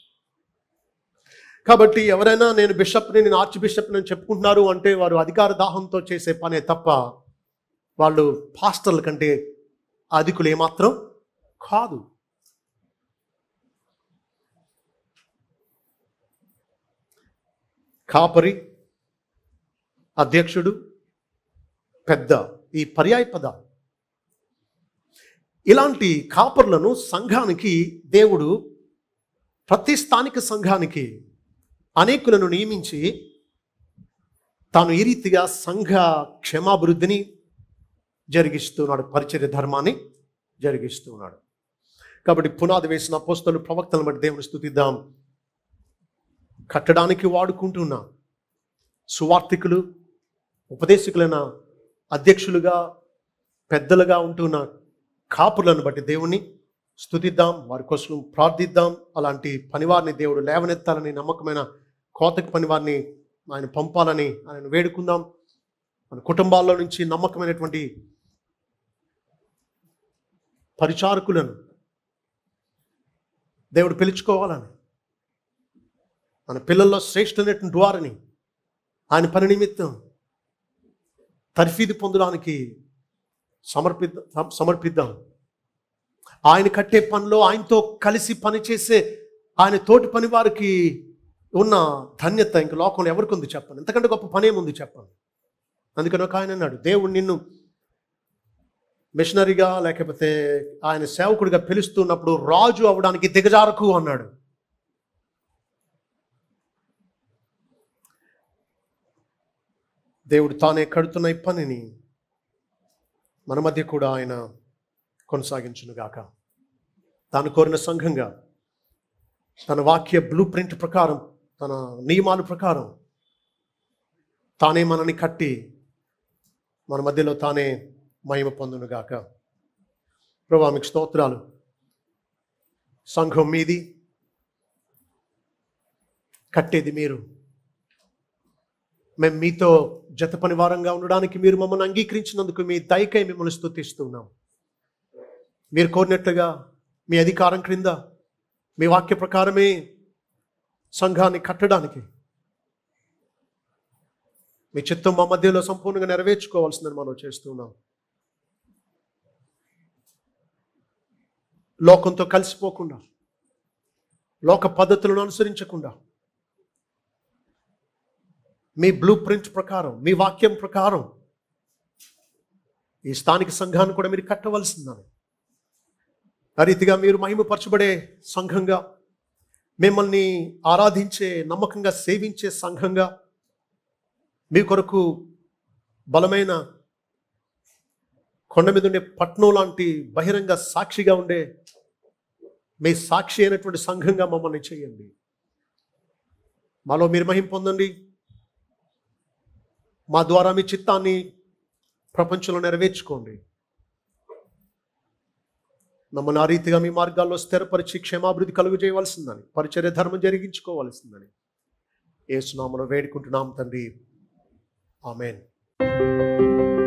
కాబట్టి ఎవరైనా నేను బిషప్ని నేను ఆర్చ్ బిషప్ నేను చెప్పుకుంటున్నారు అంటే వారు అధికార దాహంతో చేసే పనే తప్ప వాళ్ళు పాస్టర్ల కంటే అధికులు ఏమాత్రం కాదు కాపరి అధ్యక్షుడు పెద్ద ఈ పర్యాయ పదాలు ఇలాంటి కాపర్లను సంఘానికి దేవుడు ప్రతి స్థానిక సంఘానికి అనేకులను నియమించి తాను ఈ రీతిగా సంఘ క్షమాభివృద్ధిని జరిగిస్తున్నాడు పరిచర్య ధర్మాన్ని జరిగిస్తున్నాడు కాబట్టి పునాది వేసిన అపోస్తలు ప్రవక్తలను బట్టి దేవుని స్థుతిద్దాం కట్టడానికి వాడుకుంటున్న సువార్థికులు ఉపదేశకులైన అధ్యక్షులుగా పెద్దలుగా ఉంటున్న కాపులను బట్టి దేవుణ్ణి స్తుతిద్దాం వారి కోసం ప్రార్థిద్దాం అలాంటి పనివారిని దేవుడు లేవనెత్తాలని నమ్మకమైన కోతకు పనివారిని ఆయన పంపాలని ఆయన వేడుకుందాం మన కుటుంబాల్లో నుంచి నమ్మకమైనటువంటి పరిచారకులను దేవుడు పిలుచుకోవాలని మన పిల్లల్లో శ్రేష్ఠమైనటువంటి వారిని ఆయన పని నిమిత్తం తర్ఫీదు పొందడానికి సమర్పిద్దాం సమర్పిద్దాం ఆయన కట్టే పనిలో ఆయనతో కలిసి పనిచేసే ఆయన తోటి పని వారికి ఉన్న ధన్యత ఇంక లోకంలో ఎవరికి ఉంది చెప్పండి ఎంతకంటే గొప్ప పని ఏముంది చెప్పండి అందుకని ఒక ఆయన అన్నాడు దేవుడు నిన్ను మిషనరీగా లేకపోతే ఆయన సేవకుడిగా పిలుస్తున్నప్పుడు రాజు అవడానికి దిగజారకు అన్నాడు దేవుడు తానే కడుతున్న ఈ పనిని మన మధ్య కూడా ఆయన కొనసాగించునుగాక తాను కోరిన సంఘంగా తన వాక్య బ్లూ ప్రింట్ ప్రకారం తన నియమాల ప్రకారం తానే మనని కట్టి మన మధ్యలో తానే మహిమ పొందునుగాక ప్రభా మీకు స్తోత్రాలు సంఘం మీది కట్టేది మీరు మేము మీతో జత పని వారంగా ఉండడానికి మీరు మమ్మల్ని అంగీకరించినందుకు మీ దయకై మిమ్మల్ని స్తుతిస్తున్నాం మీరు కోరినట్లుగా మీ అధికారం క్రింద మీ వాక్య ప్రకారమే సంఘాన్ని కట్టడానికి మీ చిత్తం మా మధ్యలో సంపూర్ణంగా నెరవేర్చుకోవాల్సిందని మనం చేస్తున్నాం లోకంతో కలిసిపోకుండా లోక పద్ధతులను అనుసరించకుండా మీ బ్లూ ప్రింట్ ప్రకారం మీ వాక్యం ప్రకారం ఈ స్థానిక సంఘాన్ని కూడా మీరు కట్టవలసిందని ఆ రీతిగా మీరు మహిమపరచబడే సంఘంగా మిమ్మల్ని ఆరాధించే నమ్మకంగా సేవించే సంఘంగా మీ కొరకు బలమైన కొండ మీద ఉండే పట్నం లాంటి బహిరంగ సాక్షిగా ఉండే మీ సాక్షి అయినటువంటి సంఘంగా మమ్మల్ని చేయండి మాలో మీరు మహిం పొందండి మా ద్వారా మీ చిత్తాన్ని ప్రపంచంలో నెరవేర్చుకోండి మమ్మల్ని ఆ రీతిగా మీ మార్గాల్లో స్థిరపరిచి క్షేమాభివృద్ధి కలుగు చేయవలసిందని పరిచర్య ధర్మం జరిగించుకోవలసిందని ఏ సునామలో వేడుకుంటున్నాం తండ్రి ఆమెన్